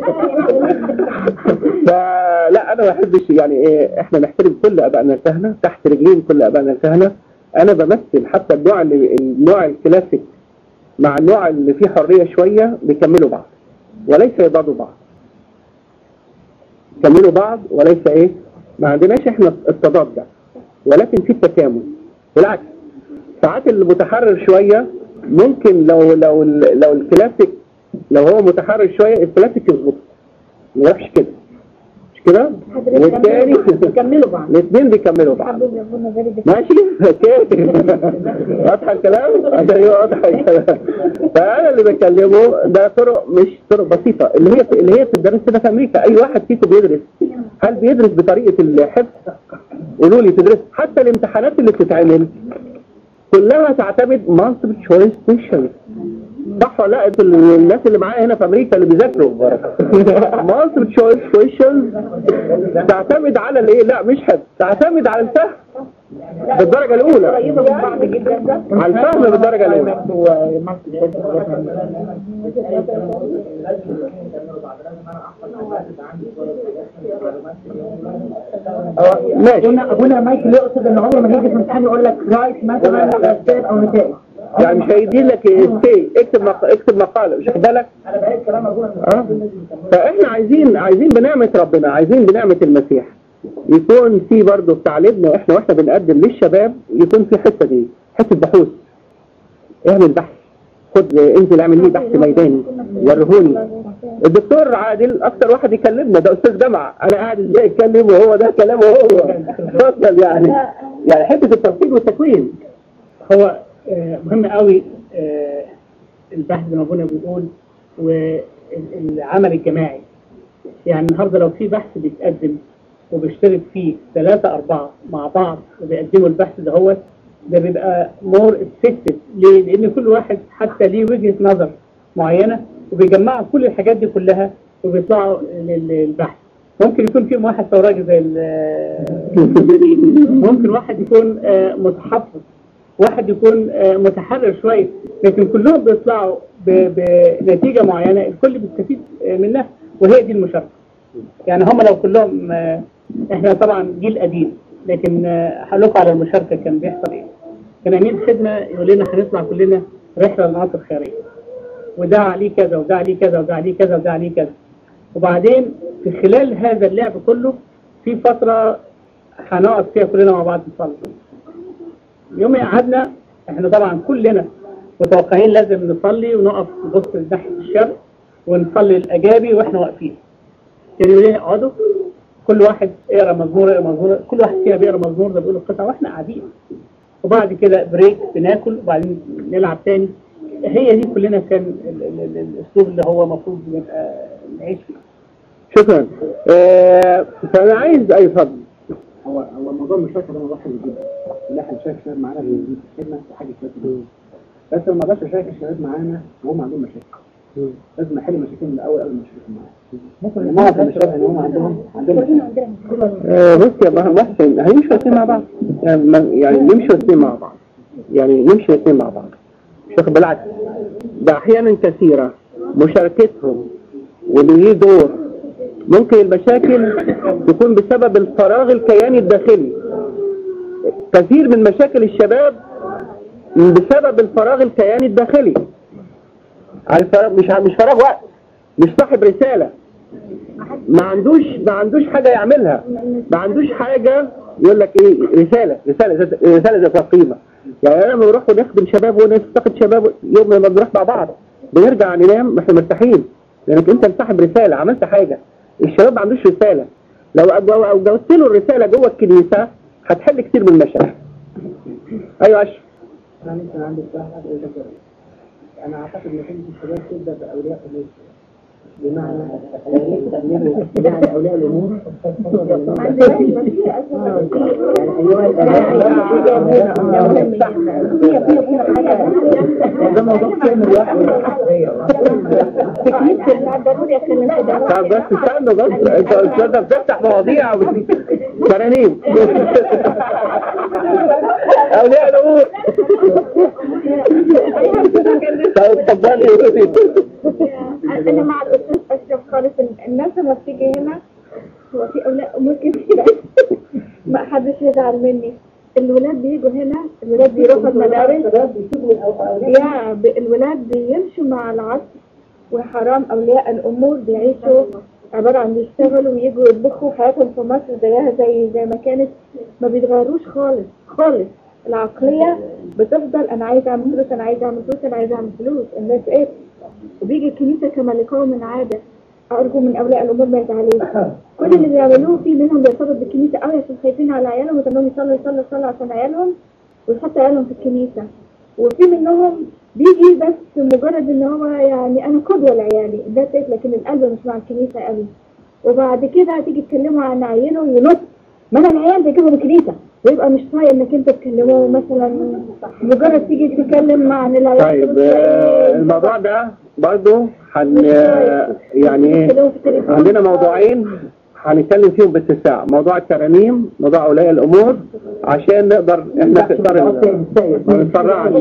فلا انا ما بحبش يعني ايه احنا نحترم كل ابائنا الكهنه تحت رجلين كل ابائنا الكهنه انا بمثل حتى النوع اللي النوع الكلاسيك مع النوع اللي فيه حريه شويه بيكملوا بعض وليس يضادوا بعض يكملوا بعض وليس ايه ما عندناش احنا التضاد ده ولكن في التكامل بالعكس ساعات المتحرر شوية ممكن لو لو ال- لو الكلاسيك لو هو متحرر شوية الكلاسيك يظبط ما يروحش كده مش كده والتاني كملوا بعض الاثنين بيكملوا بعض ماشي اوكي واضح الكلام عشان يبقى واضح الكلام فانا اللي بكلمه ده طرق مش طرق بسيطه اللي هي اللي هي بتدرس كده في امريكا اي واحد فيكم بيدرس هل بيدرس بطريقه الحفظ قولوا لي تدرس حتى الامتحانات اللي بتتعمل كلها تعتمد مالتيبل تشويس كويشنز صح ولا لا انتوا ال- الناس اللي معايا هنا في امريكا اللي بيذاكروا مالتيبل تشويس كويشنز تعتمد على الايه لا مش حفظ تعتمد على الفهم بالدرجه الاولى قريبة من بعض جدا على الفهم بالدرجه الاولى ماشي ابونا ابونا مايكل يقصد ان عمره ما هيجي في امتحان يقول لك رايت مثلا اسباب او نتائج يعني مش هيدي لك سي اكتب مق... اكتب مقاله مش واخد بالك انا بقيت كلام ابونا اه فاحنا عايزين عايزين بنعمه ربنا عايزين بنعمه المسيح يكون في برضه في تعليمنا واحنا واحنا بنقدم للشباب يكون في حته دي حته بحوث اعمل بحث خد انزل اعمل لي بحث ميداني ورهوني الدكتور عادل اكتر واحد يكلمنا ده استاذ جامعه انا قاعد ازاي اتكلم وهو ده كلامه هو اتفضل يعني يعني حته التنفيذ والتكوين هو آه، مهم قوي آه، البحث زي ما ابونا بيقول والعمل الجماعي يعني النهارده لو في بحث بيتقدم وبيشترك فيه ثلاثة أربعة مع بعض وبيقدموا البحث ده هو ده بيبقى مور افكتيف ليه؟ لأن كل واحد حتى ليه وجهة نظر معينة وبيجمعوا كل الحاجات دي كلها وبيطلعوا لل- للبحث ممكن يكون فيهم واحد ثوراجي زي ال- ممكن واحد يكون آه، متحفظ واحد يكون آه، متحرر شوية لكن كلهم بيطلعوا ب- بنتيجة معينة الكل بيستفيد آه، منها وهي دي المشاركة يعني هم لو كلهم آه، احنا طبعا جيل قديم لكن آه، هقول على المشاركة كان بيحصل ايه كان امين خدمة يقول لنا هنطلع كلنا رحلة للعناصر الخيرية وده عليه كذا وده عليه كذا وده عليه كذا وده عليه كذا وبعدين في خلال هذا اللعب كله في فترة هنقعد فيها كلنا مع بعض نصلي يوم قعدنا احنا طبعا كلنا متوقعين لازم نصلي ونقف نبص ناحية الشرق ونصلي الأجابي واحنا واقفين كانوا يقولوا لنا اقعدوا كل واحد يقرا مزمور يقرا مزمور كل واحد فينا بيقرا مزمور ده بيقول القطعة واحنا قاعدين وبعد كده بريك بناكل وبعدين نلعب تاني هي دي كلنا كان ال- ال- ال- الاسلوب اللي هو المفروض نبقى نعيش فيه شكرا آه، فانا عايز اي فضل هو هو موضوع المشاركه ده موضوع حلو جدا اللي احنا نشارك الشباب معانا في الخدمه دي حاجه كويسه جدا بس ما اقدرش اشارك الشباب معانا وهم عندهم مشاكل لازم احل مشاكلهم الاول قبل ما اشاركهم معاهم ممكن معظم الشباب ان هم عندهم عندهم مشاكل آه، بص يا ابراهيم محسن هنمشي الاثنين مع بعض يعني, ما- يعني نمشي الاثنين مع بعض يعني نمشي الاثنين مع بعض مش واخد بالعكس ده احيانا كثيره مشاركتهم واللي ليه دور ممكن المشاكل تكون بسبب الفراغ الكياني الداخلي كثير من مشاكل الشباب بسبب الفراغ الكياني الداخلي على الفراغ مش مش فراغ وقت مش صاحب رساله ما عندوش ما عندوش حاجة يعملها ما عندوش حاجة يقول لك ايه رسالة رسالة ذات- رسالة ذات قيمة يعني انا لما بروح ونخدم شباب ونفتقد شباب يوم لما بنروح مع بعض بنرجع ننام احنا مرتاحين لانك انت صاحب رسالة عملت حاجة الشباب ما عندوش رسالة لو أجو- أو جوزت له الرسالة جوه الكنيسة هتحل كتير من المشاكل ايوه اشرف انا يمكن عندي اقتراح واحد أقول لك رأيي. انا اعتقد ان خدمه الشباب تبدا باولياء الامور بمعنى تأمير اتباع لاولياء الامور ده موضوع كامل ضروري اتكلم في ده طب بس استنوا بس انت انت بتفتح مواضيع ترانيم اولياء الامور طب اتفضلي يا ولدي انا مع الاستاذ اشرف خالص الناس لما بتيجي هنا هو في اولياء امور كتير ما حدش يزعل مني الولاد بيجوا هنا الولاد بيروحوا المدارس يا ب- الولاد بيمشوا مع العصر وحرام اولياء الامور بيعيشوا عبارة عن بيشتغلوا ويجوا يطبخوا حياتهم في مصر زيها زي زي ما كانت ما بيتغيروش خالص خالص العقلية بتفضل انا عايز اعمل فلوس انا عايز اعمل فلوس انا عايز اعمل فلوس الناس ايه وبيجي الكنيسة كما لقوم عادة أرجو من أولياء الأمور ما يزعلوش كل اللي بيعملوه في منهم بيرتبط بالكنيسة قوي عشان خايفين على عيالهم وتمام يصلوا يصلوا يصلوا عشان عيالهم ويحطوا عيالهم في الكنيسة وفي منهم بيجي بس مجرد ان هو يعني انا قدوة لعيالي ده سيف لكن القلب مش مع الكنيسة قوي وبعد كده تيجي تكلموا عن عينه ينط ما انا العيال بيجيبوا من الكنيسة ويبقى مش طايق انك انت تكلمه مثلا مجرد تيجي تتكلم مع عن العيال طيب آه، الموضوع ده برضو هن آه، يعني ايه تكلموا في التليفون. عندنا موضوعين هنتكلم فيهم باستفساع موضوع الترانيم موضوع اولياء الامور عشان نقدر احنا في اطار ال- ما نتفرعش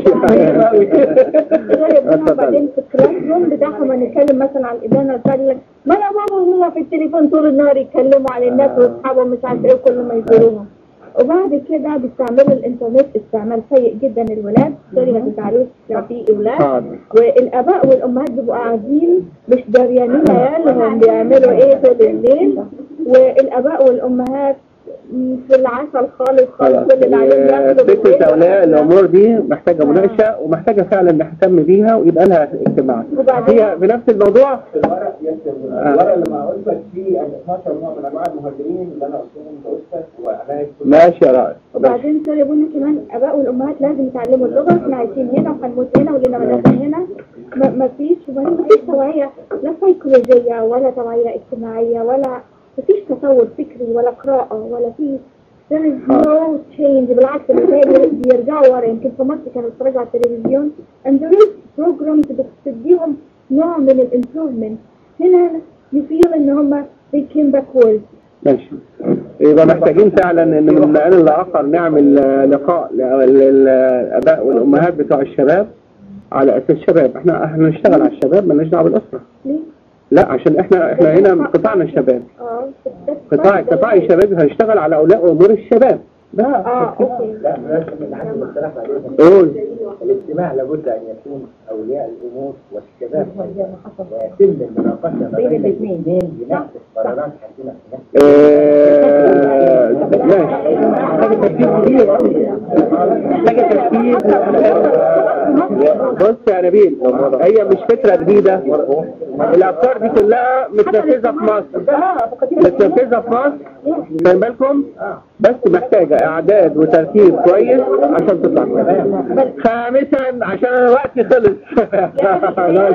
طيب هنا اتفضل. بعدين في الكلاس روم بتاعهم هنتكلم مثلا عن الإدانة بتاعت لك ما أنا بابا وماما في التليفون طول النهار يتكلموا عن الناس وأصحابهم مش عارف إيه وكل ما يزوروهم وبعد كده بيستعملوا الإنترنت استعمال سيء جدا الولاد سوري ما تزعلوش لو في أولاد حاضر. والآباء والأمهات بيبقوا قاعدين مش دريانين عيالهم بيعملوا إيه طول الليل والآباء والأمهات في العسل خالص خلاص كل اللي عليه بياخده فكرة بالليل. أولياء الأمور دي محتاجة مناقشة ومحتاجة فعلا نهتم بيها ويبقى لها اجتماع وبعدين- هي بنفس الموضوع في الورق يكتب الورق اللي ما قلت لك فيه ان 12 نوع من انواع المهاجرين اللي انا قلتهم قلت وعلاج كل ماشي يا رائد ماشي. وبعدين سوري ابونا كمان اباء والامهات لازم يتعلموا اللغه احنا عايشين هنا وهنموت هنا ولنا مدرسه هنا ما ما فيش وبعدين ما فيش توعيه لا سيكولوجيه ولا توعيه اجتماعيه ولا ما فيش تصور فكري ولا قراءه ولا في there is no change بالعكس الرجال بيرجعوا ورا يمكن في مصر كانوا بيتفرجوا على التلفزيون and there is programs بتديهم نوع من الامبروفمنت هنا you feel ان هم they came backwards ماشي يبقى محتاجين فعلا ان من الان لاخر نعمل آه، لقاء للاباء والامهات بتوع الشباب على اساس شباب احنا احنا نشتغل على الشباب مالناش دعوه بالاسره ليه؟ لا عشان احنا احنا هنا قطاعنا الشباب اه قطاع قطاع الشباب هنشتغل على اولياء امور الشباب ده اه اوكي لا بلاش اللي عندي مختلف عليه قول الاجتماع لابد ان يكون اولياء الامور والشباب ويتم المناقشه ما بين بين الاثنين. الاثنين بنفس القرارات عندنا في نفس آه، ماشي محتاجة تفكير كبير أوي. محتاجة تفكير بص يا نبيل هي مش فكرة جديدة الأفكار دي كلها متنفذة في مصر متنفذة في مصر خلي بالكم بس محتاجة إعداد وترتيب كويس عشان تطلع خامسا عشان أنا وقتي خلص لا،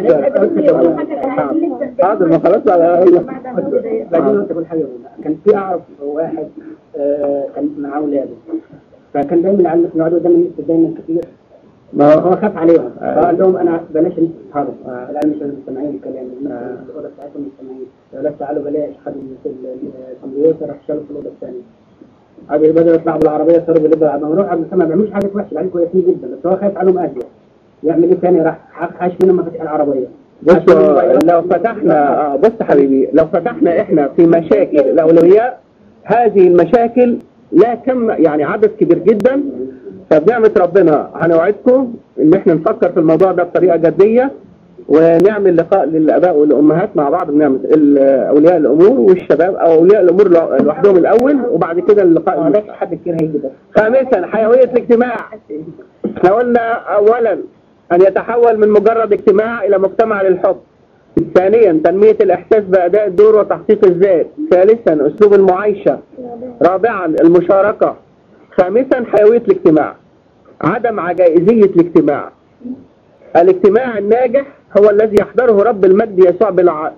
حاضر ما خلاص على بعدين انت تقول حاجه يا بولا. كان في اعرف واحد آه، كان معاه اولاده فكان دايما العيال يقعدوا قدام النت دايما كتير ما هو خاف عليهم فقال لهم انا بلاش انتوا تسهروا آه، العيال مش مستمعين الكلام الناس في الاوضه بتاعتهم مستمعين يقول لك تعالوا بلاش خدوا الكمبيوتر راح شالوا في الاوضه الثانيه قبل بدأوا يطلعوا بالعربيه يسهروا بالليل ما بروح قبل ما بيعملوش حاجه وحشه العيال كويسين جدا بس هو خايف عليهم اذيه يعمل ايه تاني راح حاش منهم مفاتيح العربيه بص لو فتحنا آه، بص حبيبي لو فتحنا احنا في مشاكل الاولويات هذه المشاكل لا كم يعني عدد كبير جدا فبنعمة ربنا هنوعدكم ان احنا نفكر في الموضوع ده بطريقة جدية ونعمل لقاء للاباء والامهات مع بعض بنعمة ال- اولياء الامور والشباب او اولياء الامور لو- لوحدهم الاول وبعد كده اللقاء المشترك. حد كتير هيجي ده خامسا حيوية الاجتماع احنا قلنا اولا ان يتحول من مجرد اجتماع الى مجتمع للحب ثانيا تنمية الاحساس باداء الدور وتحقيق الذات ثالثا اسلوب المعايشة رابعا المشاركة خامسا حيوية الاجتماع عدم عجائزية الاجتماع الاجتماع الناجح هو الذي يحضره رب المجد يسوع بلا عائق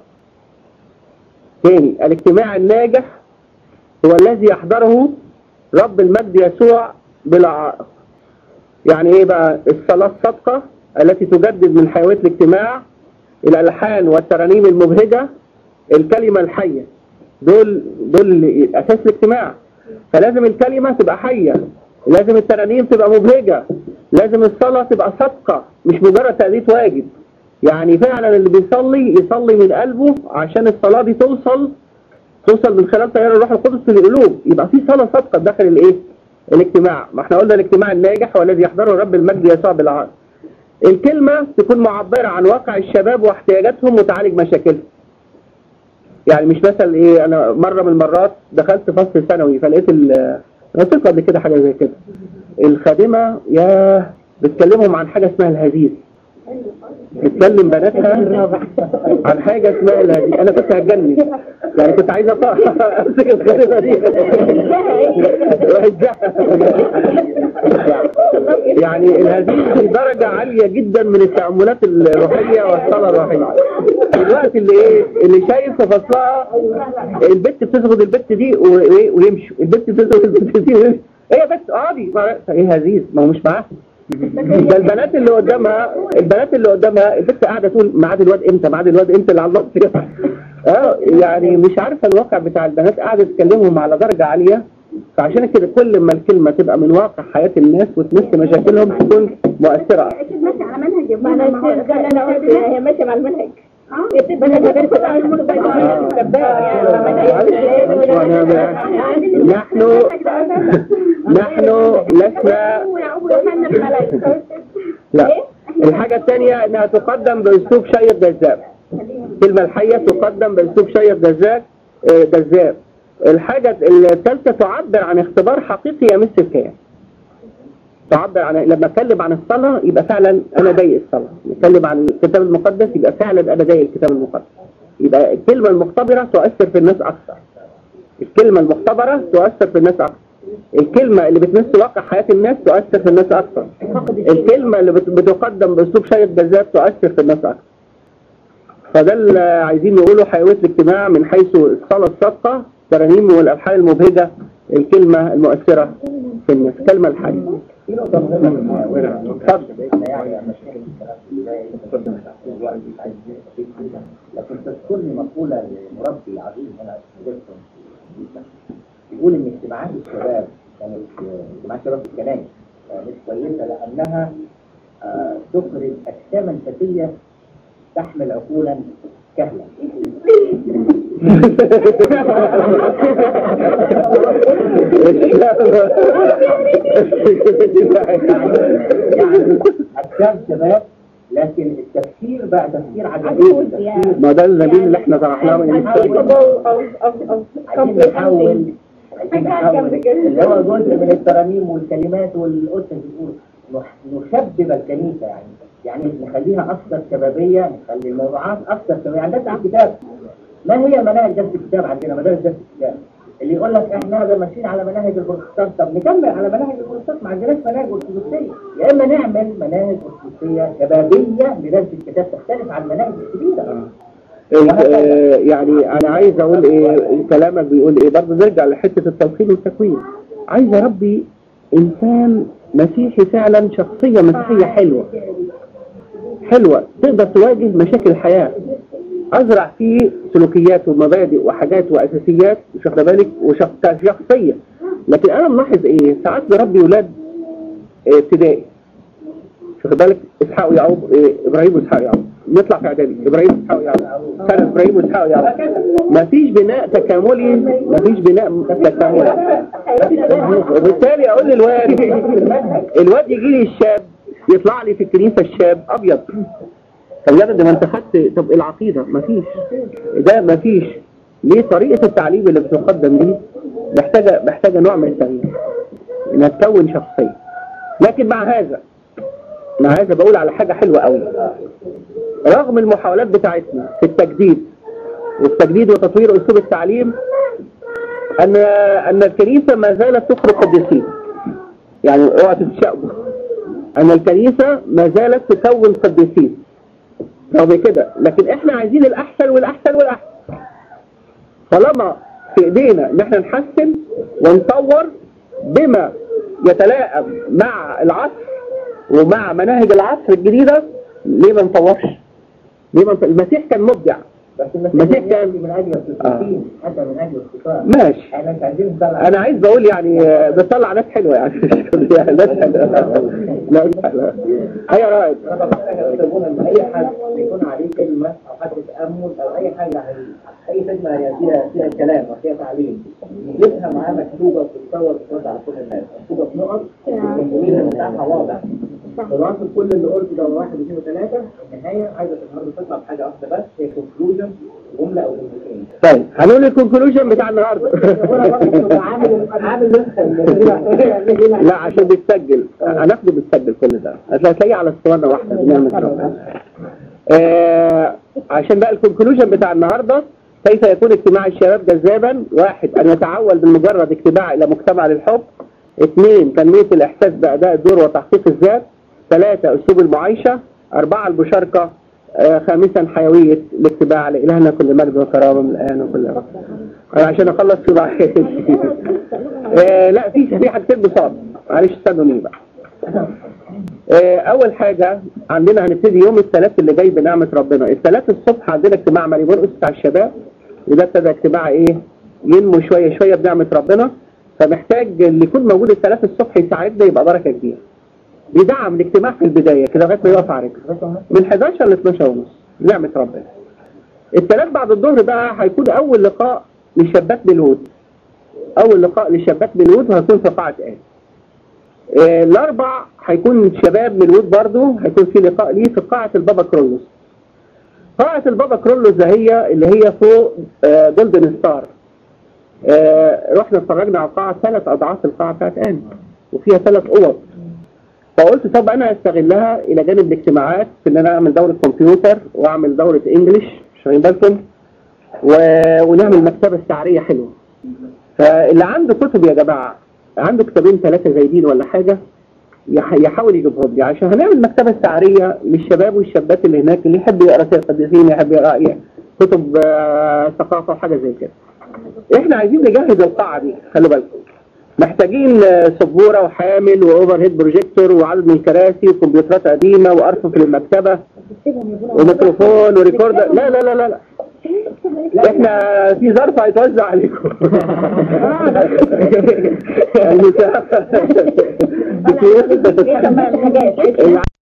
ثاني الاجتماع الناجح هو الذي يحضره رب المجد يسوع بلا عائق يعني ايه بقى الصلاة الصادقة التي تجدد من حيوية الاجتماع الألحان والترانيم المبهجة الكلمة الحية دول دول أساس الاجتماع فلازم الكلمة تبقى حية لازم الترانيم تبقى مبهجة لازم الصلاة تبقى صادقة مش مجرد تأدية واجب يعني فعلا اللي بيصلي يصلي من قلبه عشان الصلاة دي توصل توصل من خلال تيار الروح القدس في القلوب يبقى في صلاة صادقة داخل الايه الاجتماع ما احنا قلنا الاجتماع الناجح هو الذي يحضره رب المجد يسوع بالعقل الكلمة تكون معبرة عن واقع الشباب واحتياجاتهم وتعالج مشاكلهم يعني مش مثلا ايه انا مرة من المرات دخلت فصل ثانوي فلقيت ال انا قلت قبل كده حاجة زي كده الخادمة يا بتكلمهم عن حاجة اسمها الهزيز بتكلم بناتها عن حاجة اسمها الهزيز انا كنت هتجنن يعني كنت عايز أطلع امسك الخادمة دي يعني الهزيز في درجة عالية جدا من التأملات الروحية والصلاة الروحية الوقت اللي ايه اللي شايف في فصلها البت بتسقط البت دي و- وإيه ويمشوا البت بتسقط البت دي ويمشوا ايه يا بت اقعدي ما- ايه هزيز ما هو مش معاها ده البنات اللي قدامها البنات اللي قدامها البت قاعده تقول ميعاد الواد امتى ميعاد الواد امتى اللي على النص كده اه يعني مش عارفه الواقع بتاع البنات قاعده تكلمهم على درجه عاليه فعشان كده كل ما الكلمه تبقى من واقع حياه الناس وتمس مشاكلهم تكون مؤثره اكيد ماشي على منهج يا معنى ده اللي انا قلت هي ماشيه مع المنهج اه يبقى انا بدرس نحن نحن لسنا لا الحاجة الثانية انها تقدم باسلوب شيق جذاب الكلمة الحية تقدم باسلوب شيق جذاب آه، جذاب الحاجة الثالثة تعبر عن اختبار حقيقي يمس الكيان تعبر عن لما اتكلم عن الصلاة يبقى فعلا انا ضايق الصلاة نتكلم عن الكتاب المقدس يبقى فعلا انا ضايق الكتاب المقدس يبقى الكلمة المختبرة تؤثر في الناس اكثر الكلمة المختبرة تؤثر في الناس اكثر الكلمة اللي بتمس واقع حياة الناس تؤثر في الناس اكثر الكلمة اللي بت- بتقدم باسلوب شيق جذاب تؤثر في الناس اكثر فده اللي عايزين نقوله حيوية الاجتماع من حيث الصلاة الصادقة الترانيم والألحان المبهجة الكلمة المؤثرة في الناس الكلمة الحية في نقطة مهمة اتفضل. بقيتنا يعني مشاكل الكلام في البداية الوقت مش عايز يستفيد فيها. لكن تذكرني مقولة لمربي عظيم هنا اسمه جيرسون بيقول إن اجتماعات الشباب كانت آه، اجتماعات الشباب في الكنائس كانت كويسة لأنها آه، تخرج أجساما فتية تحمل عقولا كهلا يعني أجسام شباب لكن التفكير بقى تفكير عجيب تفكير ما ده النبيل اللي احنا طرحناه من capable of of of عايزين نحول comprehending عايزين نحول اللي هو جزء من الترانيم والكلمات والقدس بتقول نح- نشبب الكنيسة يعني يعني نخليها أكثر شبابية نخلي الموضوعات أكثر شبابية يعني درس الكتاب ما هي مناهج درس الكتاب عندنا مدارس درس الكتاب اللي يقول لك احنا ده ماشيين على مناهج البروتستانت طب نكمل على مناهج البروتستانت ما عندناش مناهج ارثوذكسيه يا اما نعمل مناهج ارثوذكسيه شبابيه لدرس الكتاب تختلف عن المناهج الكبيره آه، يعني انا عايز اقول ايه كلامك بيقول ايه برضه نرجع لحته التلقين والتكوين عايز اربي انسان مسيحي فعلا شخصيه مسيحيه حلوه حلوه تقدر تواجه مشاكل الحياه ازرع فيه سلوكيات ومبادئ وحاجات واساسيات مش واخد بالك وشخصيه لكن انا ملاحظ ايه ساعات بربي ولاد آه، ابتدائي مش واخد بالك اسحاق ويعقوب إيه، ابراهيم واسحاق ويعقوب نطلع في اعدادي ابراهيم واسحاق ويعقوب كان ابراهيم واسحاق ويعقوب مفيش بناء تكاملي مفيش بناء تكاملي وبالتالي اقول للواد الواد يجي لي الشاب يطلع لي في الكنيسه الشاب ابيض طب يا ابني ما انت خدت طب العقيده مفيش ده مفيش ليه طريقه التعليم اللي بتقدم دي محتاجه محتاجه نوع من التغيير انها تكون شخصيه لكن مع هذا مع هذا بقول على حاجه حلوه قوي رغم المحاولات بتاعتنا في التجديد والتجديد وتطوير اسلوب التعليم ان ان الكنيسه ما زالت تخرج قديسين يعني اوعى تتشائموا ان الكنيسه ما زالت تكون قديسين رغم كده لكن احنا عايزين الاحسن والاحسن والاحسن طالما في ايدينا ان احنا نحسن ونطور بما يتلائم مع العصر ومع مناهج العصر الجديده ليه ما نطورش؟ ليه ما نطور؟ المسيح كان مبدع بس المسيح المسيح كان- كان من اجل الفلسطين حتى من اجل الخطاب ماشي احنا مش عايزين نطلع انا عايز بقول يعني آه، بطلع ناس حلوه يعني ناس حلوه ناس حلوه هيا رائد يقولون ان اي حد يكون عليه كلمه او حتى تامل او اي حاجه اي خدمه هي فيها فيها كلام وفيها تعليم يجيبها معاه مكتوبه وتتصور وترد على كل الناس مكتوبه في نقط التمويل بتاعها واضح خلاصه كل اللي قلته ده واحد اثنين وثلاثه النهايه عايزه النهارده تطلع بحاجه واحده بس هي كونكلوجن جمله او جملتين طيب هنقول الكونكلوجن بتاع النهارده عامل عامل نسخه لا عشان بيتسجل هناخده بيتسجل كل ده هتلاقيه على اسطوانه واحده بنعمه ربنا آه عشان بقى الكونكلوجن بتاع النهارده كيف يكون اجتماع الشباب جذابا واحد ان يتعول من مجرد اجتماع الى مجتمع للحب اثنين تنمية الاحساس باداء الدور وتحقيق الذات ثلاثة اسلوب المعيشة اربعة المشاركة آه خامسا حيوية الاتباع لإلهنا كل مجد وكرامة من الآن وكل وقت أنا عشان أخلص في بعض آه لا في في حاجتين بصعب معلش استنوني بقى آه أول حاجة عندنا هنبتدي يوم الثلاث اللي جاي بنعمة ربنا الثلاث الصبح عندنا اجتماع ماري مرقس بتاع الشباب وده ابتدى اجتماع إيه ينمو شوية شوية بنعمة ربنا فمحتاج اللي يكون موجود الثلاث الصبح يساعدنا يبقى بركة كبيرة بيدعم الاجتماع في البداية كده لغاية ما يقف على رجله من 11 ل 12 ونص نعمة ربنا الثلاث بعد الظهر بقى هيكون أول لقاء لشابات بنود أول لقاء لشابات بنود وهيكون في قاعة آن آه، الأربع هيكون شباب من وود برضه هيكون في لقاء ليه في قاعة البابا كرولوس قاعة البابا كرولوس ده هي اللي هي فوق جولدن ستار آه رحنا اتفرجنا على القاعة ثلاث أضعاف القاعة بتاعت آن وفيها ثلاث أوض فقلت طب أنا أستغلها إلى جانب الاجتماعات في إن أنا أعمل دورة كمبيوتر وأعمل دورة إنجليش مش واخدين بالكم و- ونعمل مكتبة استعارية حلوة فاللي عنده كتب يا جماعة عنده كتابين ثلاثة زي دي ولا حاجة يح- يحاول يجيبهم لي عشان هنعمل مكتبة استعارية للشباب والشابات اللي هناك اللي يحب يقرا سير القديسين يحب يقرا كتب آه، ثقافة وحاجة زي كده احنا عايزين نجهز القاعة دي خلوا بالكم محتاجين آه، سبورة وحامل واوفر هيد بروجيكتور وعدد من الكراسي وكمبيوترات قديمة وارفف للمكتبة وميكروفون وريكوردر لا لا لا لا لا احنا في ظرف هيتوزع عليكم المساحة كمان حاجات